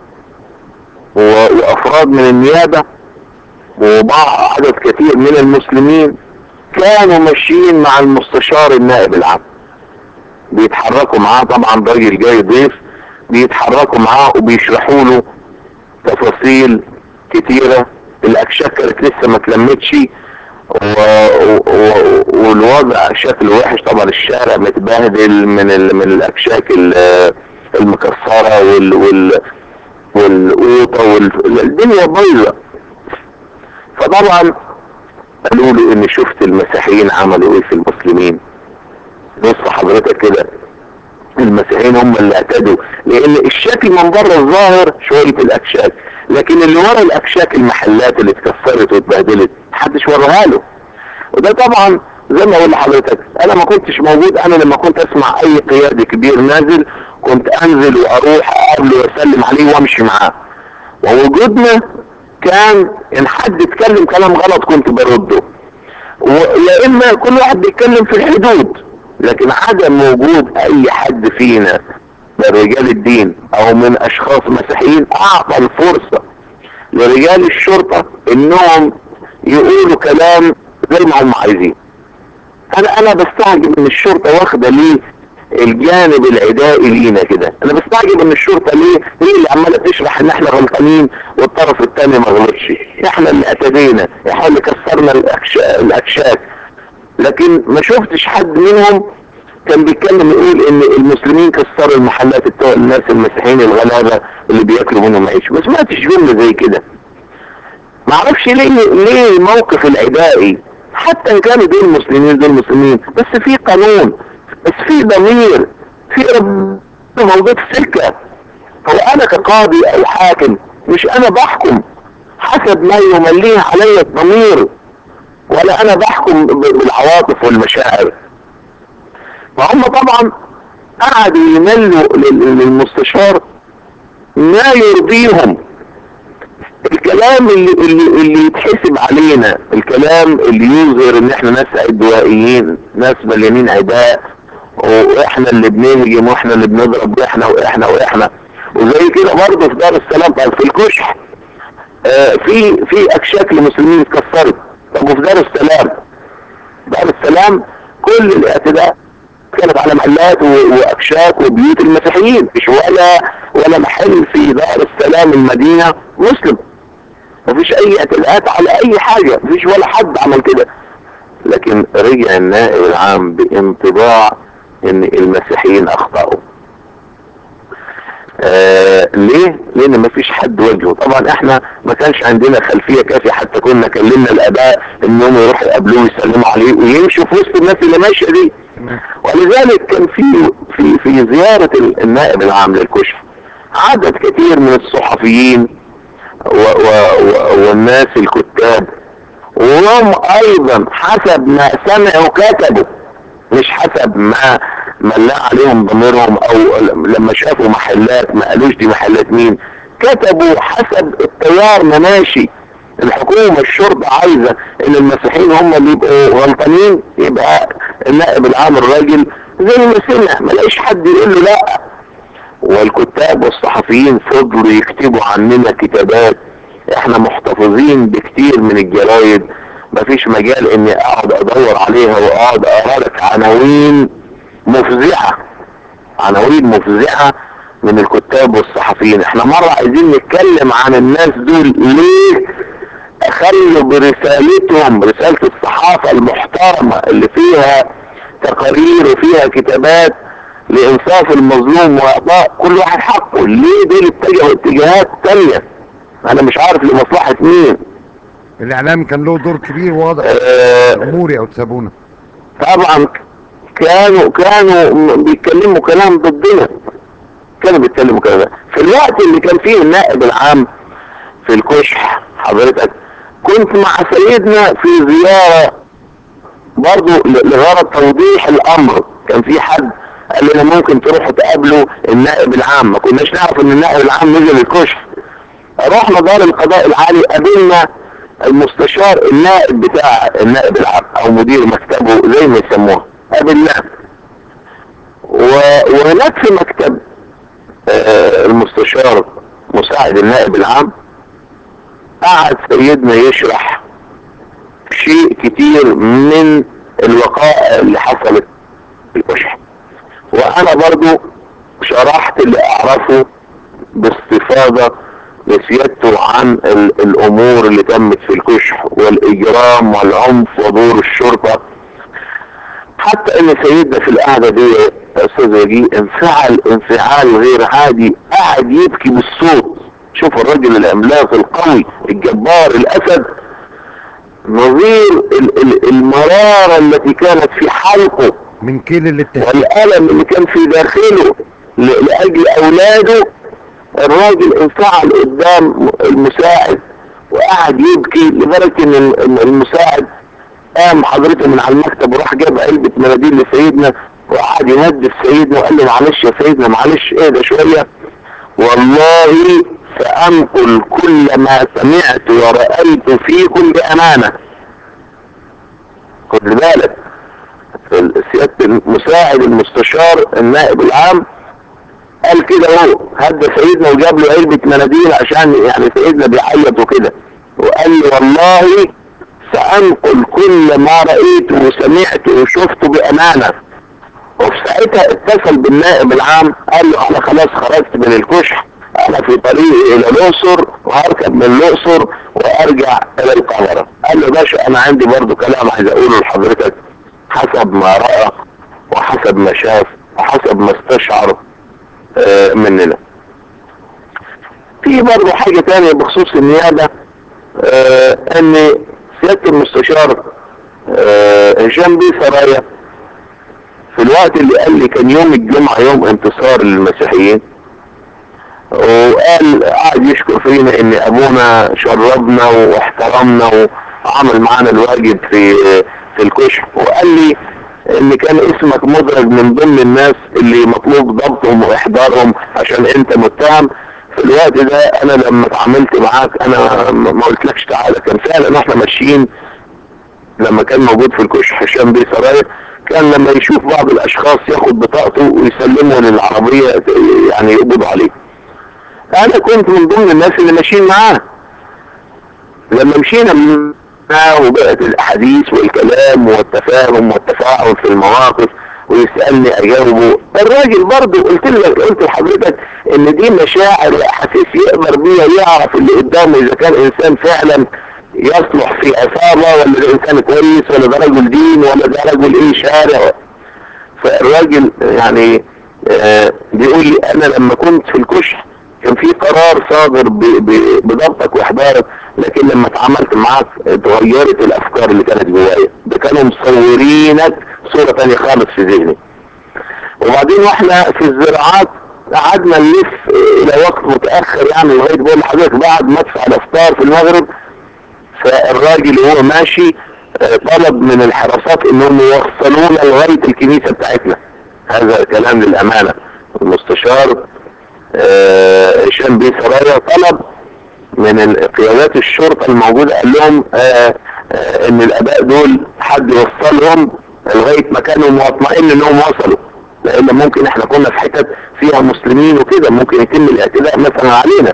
و- وافراد من النيابة وبعض عدد كثير من المسلمين كانوا ماشيين مع المستشار النائب العام بيتحركوا معاه طبعا راجل جاي ضيف بيتحركوا معاه وبيشرحوا له تفاصيل كتيرة الاكشاك كانت لسه ما اتلمتش و... و... والوضع شكله وحش طبعا الشارع متبهدل من ال... من الاكشاك ال- المكسره وال وال والقوطه وال... الدنيا بايظه فطبعا قالوا له ان شفت المسيحيين عملوا ايه في المسلمين بص حضرتك كده المسيحيين هم اللي اعتدوا لان الشكل من بره الظاهر شويه الاكشاك لكن اللي ورا الاكشاك المحلات اللي اتكسرت واتبهدلت محدش وراها له وده طبعا زي ما اقول لحضرتك انا ما كنتش موجود انا لما كنت اسمع اي قيادي كبير نازل كنت انزل واروح اقابله واسلم عليه وامشي معاه ووجودنا كان ان حد اتكلم كلام غلط كنت برده ويا اما كل واحد بيتكلم في الحدود لكن عدم وجود اي حد فينا من رجال الدين او من اشخاص مسيحيين اعطى الفرصة لرجال الشرطة انهم يقولوا كلام زي ما هم عايزين انا انا بستعجب ان الشرطة واخدة ليه الجانب العدائي لينا كده انا بستعجب ان الشرطة ليه هي اللي عمالة تشرح ان احنا غلطانين والطرف الثاني ما غلطش احنا اللي اعتدينا احنا اللي كسرنا الأكش- الاكشاك لكن ما شفتش حد منهم كان بيتكلم يقول ان المسلمين كسروا المحلات بتوع الناس المسيحيين الغلابة اللي بياكلوا منهم عيش ما سمعتش جملة زي كده ما اعرفش ليه ليه الموقف العدائي حتى ان كانوا دول مسلمين دول مسلمين بس في قانون بس في ضمير في رب موجود في سكة هو انا كقاضي او حاكم مش انا بحكم حسب ما يمليه علي الضمير ولا انا بحكم ب- بالعواطف والمشاعر فهم طبعا قعدوا يملوا لل- للمستشار ما يرضيهم الكلام اللي, اللي, اللي يتحسب علينا الكلام اللي يظهر ان احنا ناس عدوائيين ناس مليانين عداء واحنا اللي بنهجم واحنا اللي بنضرب واحنا واحنا واحنا وزي كده برضه في دار السلام طب في الكشح آه في في اكشاك لمسلمين اتكسرت طب وفي دار السلام دار السلام كل الاعتداء كانت على محلات و- واكشاك وبيوت المسيحيين مش ولا ولا محل في دار السلام المدينه مسلم مفيش اي اعتداءات على اي حاجه مفيش ولا حد عمل كده لكن رجع النائب العام بانطباع ان المسيحيين اخطأوا آه ليه؟ لان مفيش حد واجهه طبعا احنا ما كانش عندنا خلفية كافية حتى كنا كلمنا الاباء انهم يروحوا يقابلوه ويسلموا عليه ويمشوا في وسط الناس اللي ماشية دي ولذلك كان في في في زيارة ال- النائب العام للكشف عدد كثير من الصحفيين و و و والناس الكتاب وهم ايضا حسب ما سمعوا كتبوا مش حسب ما ملا عليهم ضميرهم او لما شافوا محلات ما قالوش دي محلات مين كتبوا حسب التيار ما ماشي الحكومة الشرطة عايزة ان المسيحيين هم اللي يبقوا غلطانين يبقى النائب العام الراجل زي ما سمع ما لاقيش حد يقول له لا والكتاب والصحفيين فضلوا يكتبوا عننا كتابات احنا محتفظين بكتير من الجرايد مفيش مجال اني اقعد ادور عليها واقعد اقرا لك عناوين مفزعة عناوين مفزعة من الكتاب والصحفيين احنا مرة عايزين نتكلم عن الناس دول ليه خلوا برسالتهم رسالة الصحافة المحترمة اللي فيها تقارير وفيها كتابات لإنصاف المظلوم وإعطاء كل واحد حقه ليه دول اتجهوا اتجاهات تانية أنا مش عارف لمصلحة مين الاعلام كان له دور كبير واضح آه اموري او تسابونا طبعا كانوا كانوا م- بيتكلموا كلام ضدنا كانوا بيتكلموا كلام في الوقت اللي كان فيه النائب العام في الكشح حضرتك كنت مع سيدنا في زيارة برضو ل- لغرض توضيح الامر كان في حد قال لنا ممكن تروحوا تقابلوا النائب العام ما كناش نعرف ان النائب العام نزل الكشح رحنا دار القضاء العالي قابلنا المستشار النائب بتاع النائب العام او مدير مكتبه زي ما يسموه قابلناه و- وهناك في مكتب آه، المستشار مساعد النائب العام قعد سيدنا يشرح شيء كتير من الوقائع اللي حصلت في الكشح وانا برضو شرحت اللي اعرفه باستفاضة لسيادته عن ال- الامور اللي تمت في الكشح والاجرام والعنف ودور الشرطة حتى ان سيدنا في القعدة دي يا استاذ وجيه انفعل انفعال غير عادي قعد يبكي بالصوت شوف الرجل العملاق القوي الجبار الاسد نظير ال- ال- المرارة التي كانت في حلقه من كيل الاتهام والألم اللي كان في داخله ل- لأجل أولاده الراجل انفعل قدام المساعد وقعد يبكي لدرجة إن ال- إن المساعد قام حضرته من على المكتب وراح جاب علبة مناديل لسيدنا وقعد يهدف سيدنا وقال له معلش يا سيدنا معلش ايه ده شوية والله سأنقل كل ما سمعت ورأيت فيكم بأمانة خد بالك سيادة المساعد المستشار النائب العام قال كده هو هدى سيدنا وجاب له علبة مناديل عشان يعني سيدنا بيعيط وكده وقال لي والله سأنقل كل ما رأيته وسمعته وشفته بأمانة وفي ساعتها اتصل بالنائب العام قال له انا خلاص خرجت من الكشح انا في طريقي الى الاقصر وهركب من الاقصر وارجع الى القاهرة قال له باشا انا عندي برضو كلام عايز اقوله لحضرتك حسب ما رأى وحسب ما شاف وحسب ما استشعر آه، مننا في برضو حاجة تانية بخصوص النيابة آه، ان سيادة المستشار آه، هشام بيه سرايا في الوقت اللي قال لي كان يوم الجمعة يوم انتصار للمسيحيين وقال قعد يشكر فينا ان ابونا شربنا واحترمنا وعمل معانا الواجب في في الكشف وقال لي ان كان اسمك مدرج من ضمن الناس اللي مطلوب ضبطهم واحضارهم عشان انت متهم في الوقت ده انا لما اتعاملت معاك انا ما قلتلكش تعالى كان فعلا احنا ماشيين لما كان موجود في الكشف هشام بيه سرايا كان لما يشوف بعض الاشخاص ياخد بطاقته ويسلمه للعربية يعني يقبض عليه انا كنت من ضمن الناس اللي ماشيين معاه لما مشينا معاه وبقت الاحاديث والكلام والتفاهم والتفاعل في المواقف ويسألني اجاوبه الراجل برضه قلت لك قلت لحضرتك ان دي مشاعر واحاسيس يقدر بيها يعرف اللي قدامه اذا كان انسان فعلا يصلح في اثاره ولا ده انسان كويس ولا ده رجل دين ولا ده رجل ايه شارع فالراجل يعني آه بيقول لي انا لما كنت في الكشف كان في قرار صادر ب- ب- بضبطك واحضارك لكن لما اتعاملت معاك اتغيرت الافكار اللي كانت جوايا ده كانوا مصورينك صورة تانية خالص في ذهني وبعدين واحنا في الزراعات قعدنا نلف الى وقت متاخر يعني لغايه بقول لحضرتك بعد مدفع الافطار في المغرب فالراجل وهو ماشي آه، طلب من الحراسات انهم يوصلونا لغايه الكنيسه بتاعتنا هذا كلام للامانه المستشار آه، هشام بيه سرايا طلب من ال- قيادات الشرطه الموجوده قال لهم آه، آه، ان الاباء دول حد يوصلهم لغايه مكانهم واطمئن انهم وصلوا لان ممكن احنا كنا في حتت فيها مسلمين وكده ممكن يتم الاعتداء مثلا علينا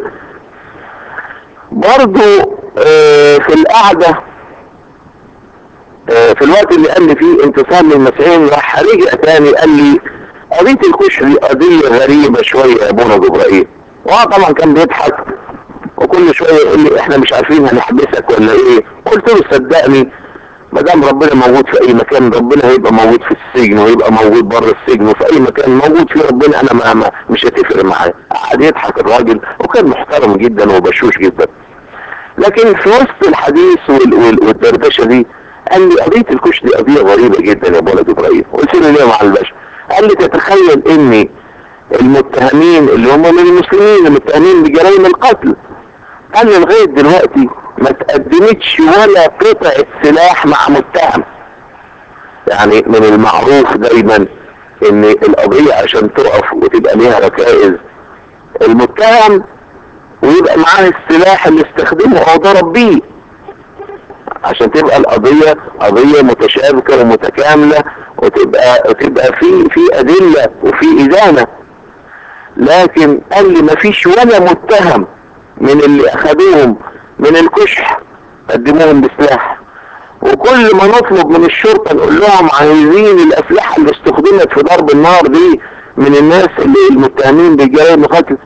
برضو آه، في القعدة آه، في الوقت اللي قال لي فيه انتصار للمسيحيين راح رجع تاني قال لي قضية الكشف دي قضية غريبة شوية يا ابونا جبرائيل وهو طبعا كان بيضحك وكل شوية يقول لي احنا مش عارفين هنحبسك ولا ايه قلت له صدقني ما دام ربنا موجود في اي مكان ربنا هيبقى موجود في السجن ويبقى موجود بره السجن وفي اي مكان موجود فيه ربنا انا ما, ما مش هتفرق معاه قعد يضحك الراجل وكان محترم جدا وبشوش جدا لكن في وسط الحديث وال- وال- والدردشه دي قال لي قضيه الكشف دي قضيه غريبه جدا يا ابونا ابراهيم قلت له ليه يا مع الباشا قال لي تتخيل ان المتهمين اللي هم من المسلمين المتهمين بجرائم القتل قال لي لغايه دلوقتي ما تقدمتش ولا قطعه سلاح مع متهم يعني من المعروف دايما ان القضيه عشان تقف وتبقى ليها ركائز المتهم ويبقى معاه السلاح اللي استخدمه او ضرب بيه عشان تبقى القضية قضية متشابكة ومتكاملة وتبقى تبقى في في أدلة وفي إدانة لكن قال لي مفيش ولا متهم من اللي أخذوهم من الكشح قدموهم بسلاح وكل ما نطلب من الشرطة نقول لهم عايزين الأسلحة اللي استخدمت في ضرب النار دي من الناس اللي المتهمين بجرائم القتل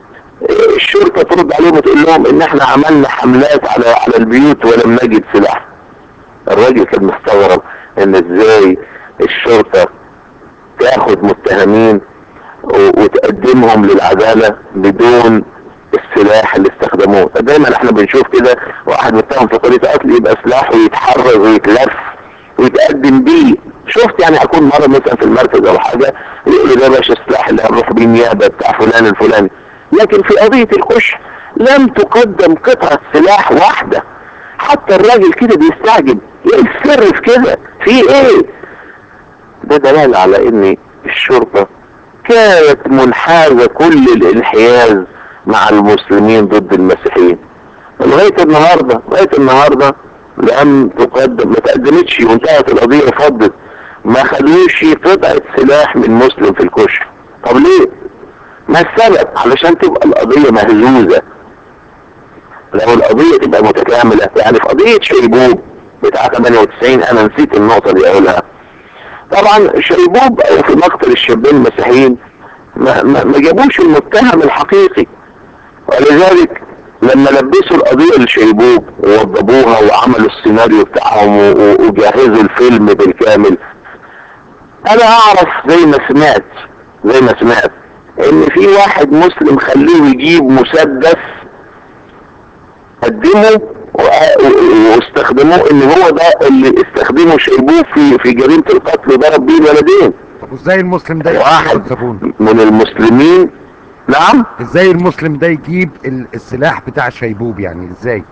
الشرطة ترد عليهم وتقول لهم ان احنا عملنا حملات على على البيوت ولم نجد سلاح الراجل كان مستغرب ان ازاي الشرطة تاخد متهمين و- وتقدمهم للعدالة بدون السلاح اللي استخدموه دايما احنا بنشوف كده واحد متهم في قضية قتل يبقى سلاحه يتحرر ويتلف ويتقدم بيه شفت يعني اكون مرة مثلا في المركز او حاجة يقول لي ده يا باشا السلاح اللي هنروح بيه النيابة بتاع فلان الفلاني لكن في قضية القش لم تقدم قطعة سلاح واحدة حتى الراجل كده بيستعجب ايه السر في كده في ايه ده دلالة على ان الشرطة كانت منحازة كل الانحياز مع المسلمين ضد المسيحيين لغاية النهاردة لغاية النهاردة لم تقدم ما تقدمتش وانتهت القضية فضت ما خدوش قطعة سلاح من مسلم في الكشف طب ليه ما السبب علشان تبقى القضية مهزوزة لو القضية تبقى متكاملة يعني في قضية شيبوب بتاع 98 انا نسيت النقطة دي اقولها طبعا شيبوب او في مقتل الشابين المسيحيين ما, ما, ما جابوش المتهم الحقيقي ولذلك لما لبسوا القضية لشيبوب ووضبوها وعملوا السيناريو بتاعهم و- و- وجهزوا الفيلم بالكامل انا اعرف زي ما سمعت زي ما سمعت ان في واحد مسلم خلوه يجيب مسدس قدمه و- و- واستخدموه ان هو ده اللي استخدمه شيبوب في في جريمة القتل وضرب بيه الولدين طب وازاي المسلم ده يجيب واحد صابون من المسلمين نعم ازاي المسلم ده يجيب ال- السلاح بتاع شيبوب يعني ازاي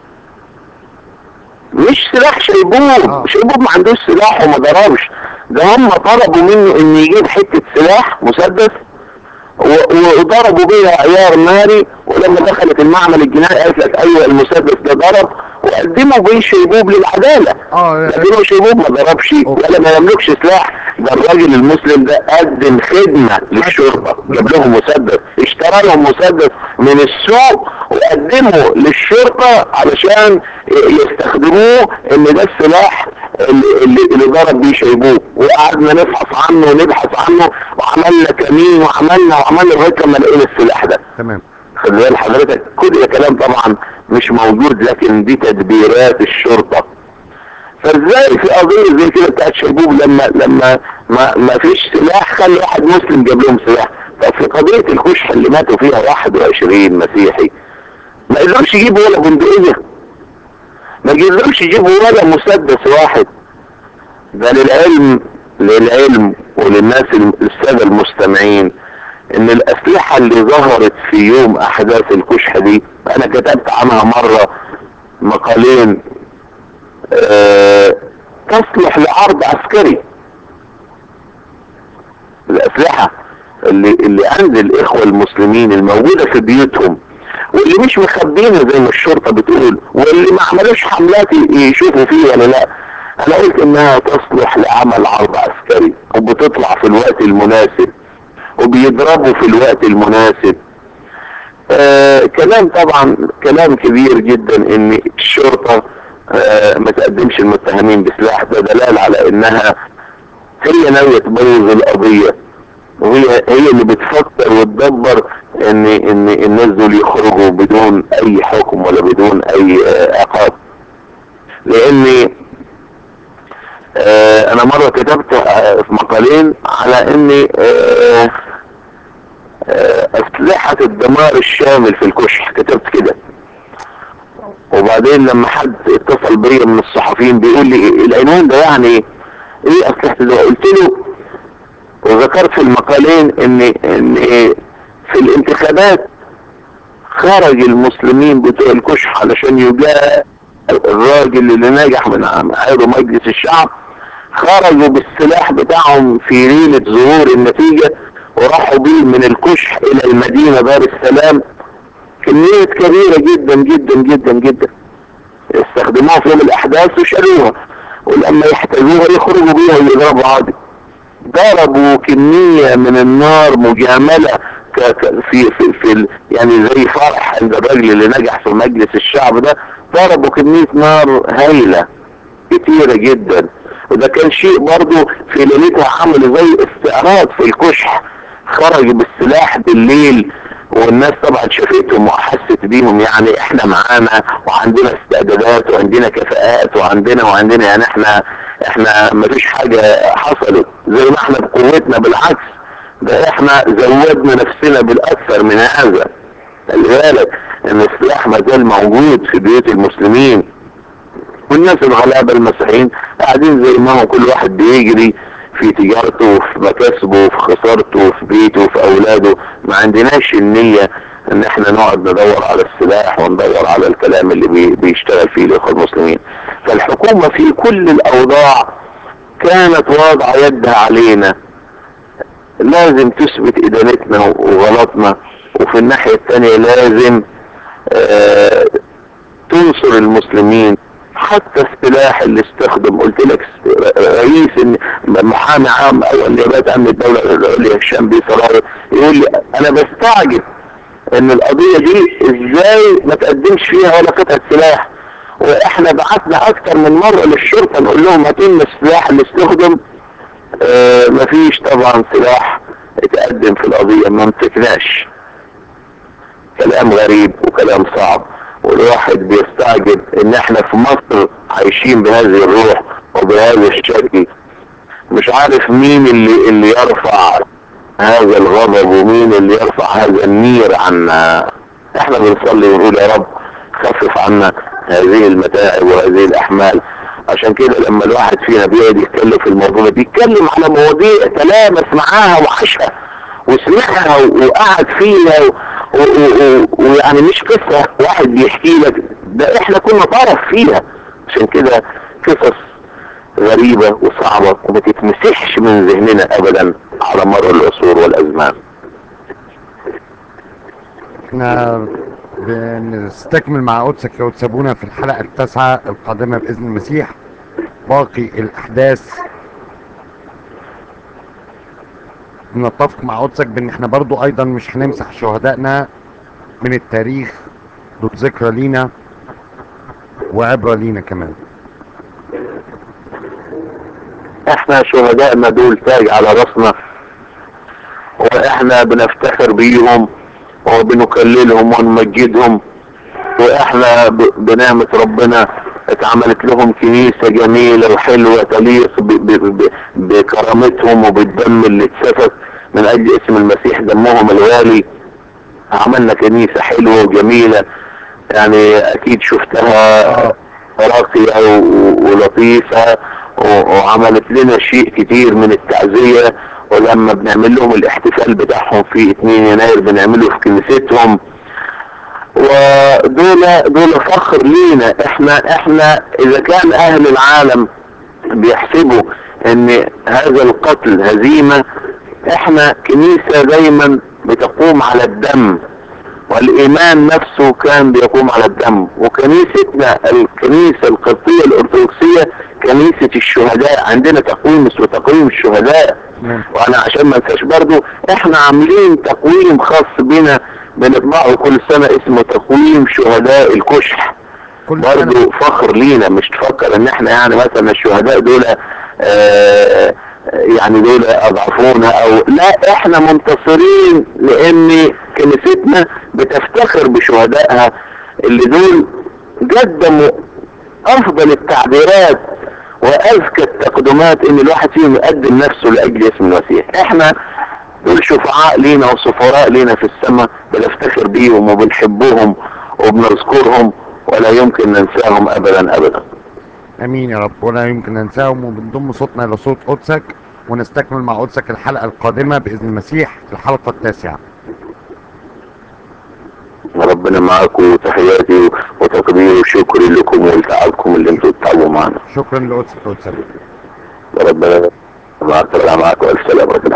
مش سلاح شيبوب آه. شيبوب ما عندوش سلاح وما ضربش ده هم طلبوا منه ان يجيب حتة سلاح مسدس و- و- وضربوا بيها عيار ناري ولما دخلت المعمل الجنائي قالت لك ايوه المسدس ده ضرب وقدموا بيه شيبوب للعدالة اه لكن شيبوب ما ضربش ولا ما يملكش سلاح ده الراجل المسلم ده قدم خدمة للشرطة جاب لهم مسدس اشترى لهم مسدس من السوق وقدمه للشرطة علشان يستخدموه ان ده السلاح اللي, اللي, اللي ضرب بيه شيبوب وقعدنا نبحث عنه ونبحث عنه وعملنا كمين وعملنا وعملنا لغايه لما لقينا السلاح ده تمام خد بال حضرتك كل ده كلام طبعا مش موجود لكن دي تدبيرات الشرطة فازاي في قضية زي كده بتاعت شيبوب لما لما ما, ما فيش سلاح خلي واحد مسلم جاب لهم سلاح طب في قضية الكشح اللي ماتوا فيها 21 مسيحي ما قدروش يجيبوا ولا بندقية ما قدروش يجيبوا ولا مسدس واحد ده للعلم للعلم وللناس السادة المستمعين ان الاسلحة اللي ظهرت في يوم احداث الكشح دي انا كتبت عنها مرة مقالين أه تصلح لعرض عسكري الاسلحة اللي, اللي عند الاخوة المسلمين الموجودة في بيوتهم واللي مش مخبينها زي ما الشرطة بتقول واللي ما عملوش حملات يشوفوا فيه ولا لا انا قلت انها تصلح لعمل عرض عسكري وبتطلع في الوقت المناسب وبيضربوا في الوقت المناسب آه كلام طبعا كلام كبير جدا ان الشرطة آه ما تقدمش المتهمين بسلاح ده دلال على انها هي ناوية تبوظ القضية وهي هي اللي بتفكر وتدبر ان ان الناس دول يخرجوا بدون اي حكم ولا بدون اي آه عقاب لان آه انا مرة كتبت آه في مقالين على ان آه اسلحة الدمار الشامل في الكشح كتبت كده وبعدين لما حد اتصل بيا من الصحفيين بيقول لي العنوان ده يعني ايه اسلحة ده قلت له وذكرت في المقالين ان ان في الانتخابات خرج المسلمين بتوع الكشح علشان يجاء الراجل اللي نجح من عضو مجلس الشعب خرجوا بالسلاح بتاعهم في ليلة ظهور النتيجة وراحوا بيه من الكشح الى المدينة دار السلام كمية كبيرة جدا جدا جدا جدا استخدموها في يوم الاحداث وشالوها ولما يحتاجوها يخرجوا بيها ويضربوا عادي ضربوا كمية من النار مجاملة في في في يعني زي فرح عند الراجل اللي نجح في مجلس الشعب ده ضربوا كمية نار هايلة كتيرة جدا وده كان شيء برضو في ليلتها عملوا زي استعراض في الكشح خرج بالسلاح بالليل والناس طبعا شافتهم وحست بيهم يعني احنا معانا وعندنا استعدادات وعندنا كفاءات وعندنا وعندنا يعني احنا احنا مفيش حاجة حصلت زي ما احنا بقوتنا بالعكس ده احنا زودنا نفسنا بالاكثر من هذا خلي بالك ان السلاح ما زال موجود في بيوت المسلمين والناس الغلابة المسيحيين قاعدين زي ما هو كل واحد بيجري في تجارته وفي مكاسبه وفي خسارته وفي بيته وفي اولاده ما عندناش النية ان احنا نقعد ندور على السلاح وندور على الكلام اللي بي بيشتغل فيه الاخوة المسلمين فالحكومة في كل الاوضاع كانت واضعة يدها علينا لازم تثبت ادانتنا وغلطنا وفي الناحية التانية لازم آه تنصر المسلمين حتى السلاح اللي استخدم قلت لك رئيس محامي عام او نيابات امن الدولة العليا هشام بيه صلاح يقول لي انا بستعجب ان القضية دي ازاي ما تقدمش فيها ولا قطعة سلاح واحنا بعتنا اكتر من مرة للشرطة نقول لهم هاتوا لنا السلاح اللي استخدم اه مفيش طبعا سلاح اتقدم في القضية ما مسكناش كلام غريب وكلام صعب والواحد بيستعجب ان احنا في مصر عايشين بهذه الروح وبهذا الشكل مش عارف مين اللي اللي يرفع هذا الغضب ومين اللي يرفع هذا النير عنا احنا بنصلي ونقول يا رب خفف عنا هذه المتاعب وهذه الاحمال عشان كده لما الواحد فينا بيقعد يتكلم في الموضوع بيتكلم على مواضيع تلامس معاها وعاشها وسمعها وقعد فيها ويعني مش قصة واحد بيحكي لك ده احنا كنا طرف فيها عشان كده قصص غريبة وصعبة وما تتمسحش من ذهننا ابدا على مر العصور والازمان احنا بنستكمل مع قدسك يا قدس ابونا في الحلقة التاسعة القادمة بإذن المسيح باقي الأحداث بنتفق مع قدسك بان احنا برضو ايضا مش هنمسح شهدائنا من التاريخ ضد ذكرى لينا وعبرة لينا كمان احنا شهدائنا دول تاج على راسنا واحنا بنفتخر بيهم وبنكللهم ونمجدهم واحنا بنعمة ربنا اتعملت لهم كنيسة جميلة وحلوة تليق بكرامتهم وبالدم اللي اتسفك من اجل اسم المسيح دمهم الغالي عملنا كنيسة حلوة وجميلة يعني اكيد شفتها راقية ولطيفة وعملت لنا شيء كتير من التعزية ولما بنعمل لهم الاحتفال بتاعهم في 2 يناير بنعمله في كنيستهم ودول دول فخر لينا احنا احنا اذا كان اهل العالم بيحسبوا ان هذا القتل هزيمة احنا كنيسة دايما بتقوم على الدم والايمان نفسه كان بيقوم على الدم وكنيستنا الكنيسة القبطية الارثوذكسية كنيسة الشهداء عندنا تقويم اسمه تقويم الشهداء وانا عشان ما انساش برضو احنا عاملين تقويم خاص بنا بنطبعه كل سنة اسمه تقويم شهداء الكشح برضو فخر لينا مش تفكر ان احنا يعني مثلا الشهداء دول آه يعني دول اضعفونا او لا احنا منتصرين لان كنيستنا بتفتخر بشهدائها اللي دول قدموا افضل التعبيرات واذكى التقدمات ان الواحد فيهم يقدم نفسه لاجل اسم المسيح احنا دول شفعاء لينا وسفراء لينا في السماء بنفتخر بيهم وبنحبهم وبنذكرهم ولا يمكن ننساهم ابدا ابدا امين يا رب ولا يمكن ننساهم وبنضم صوتنا الى صوت قدسك ونستكمل مع قدسك الحلقة القادمة بإذن المسيح في الحلقة التاسعة ربنا معاكم وتحياتي وتقديري وشكري لكم ولتعبكم اللي انتوا بتتعبوا معنا شكرا لقدسك قدسك ربنا معاك معاك والف سلامة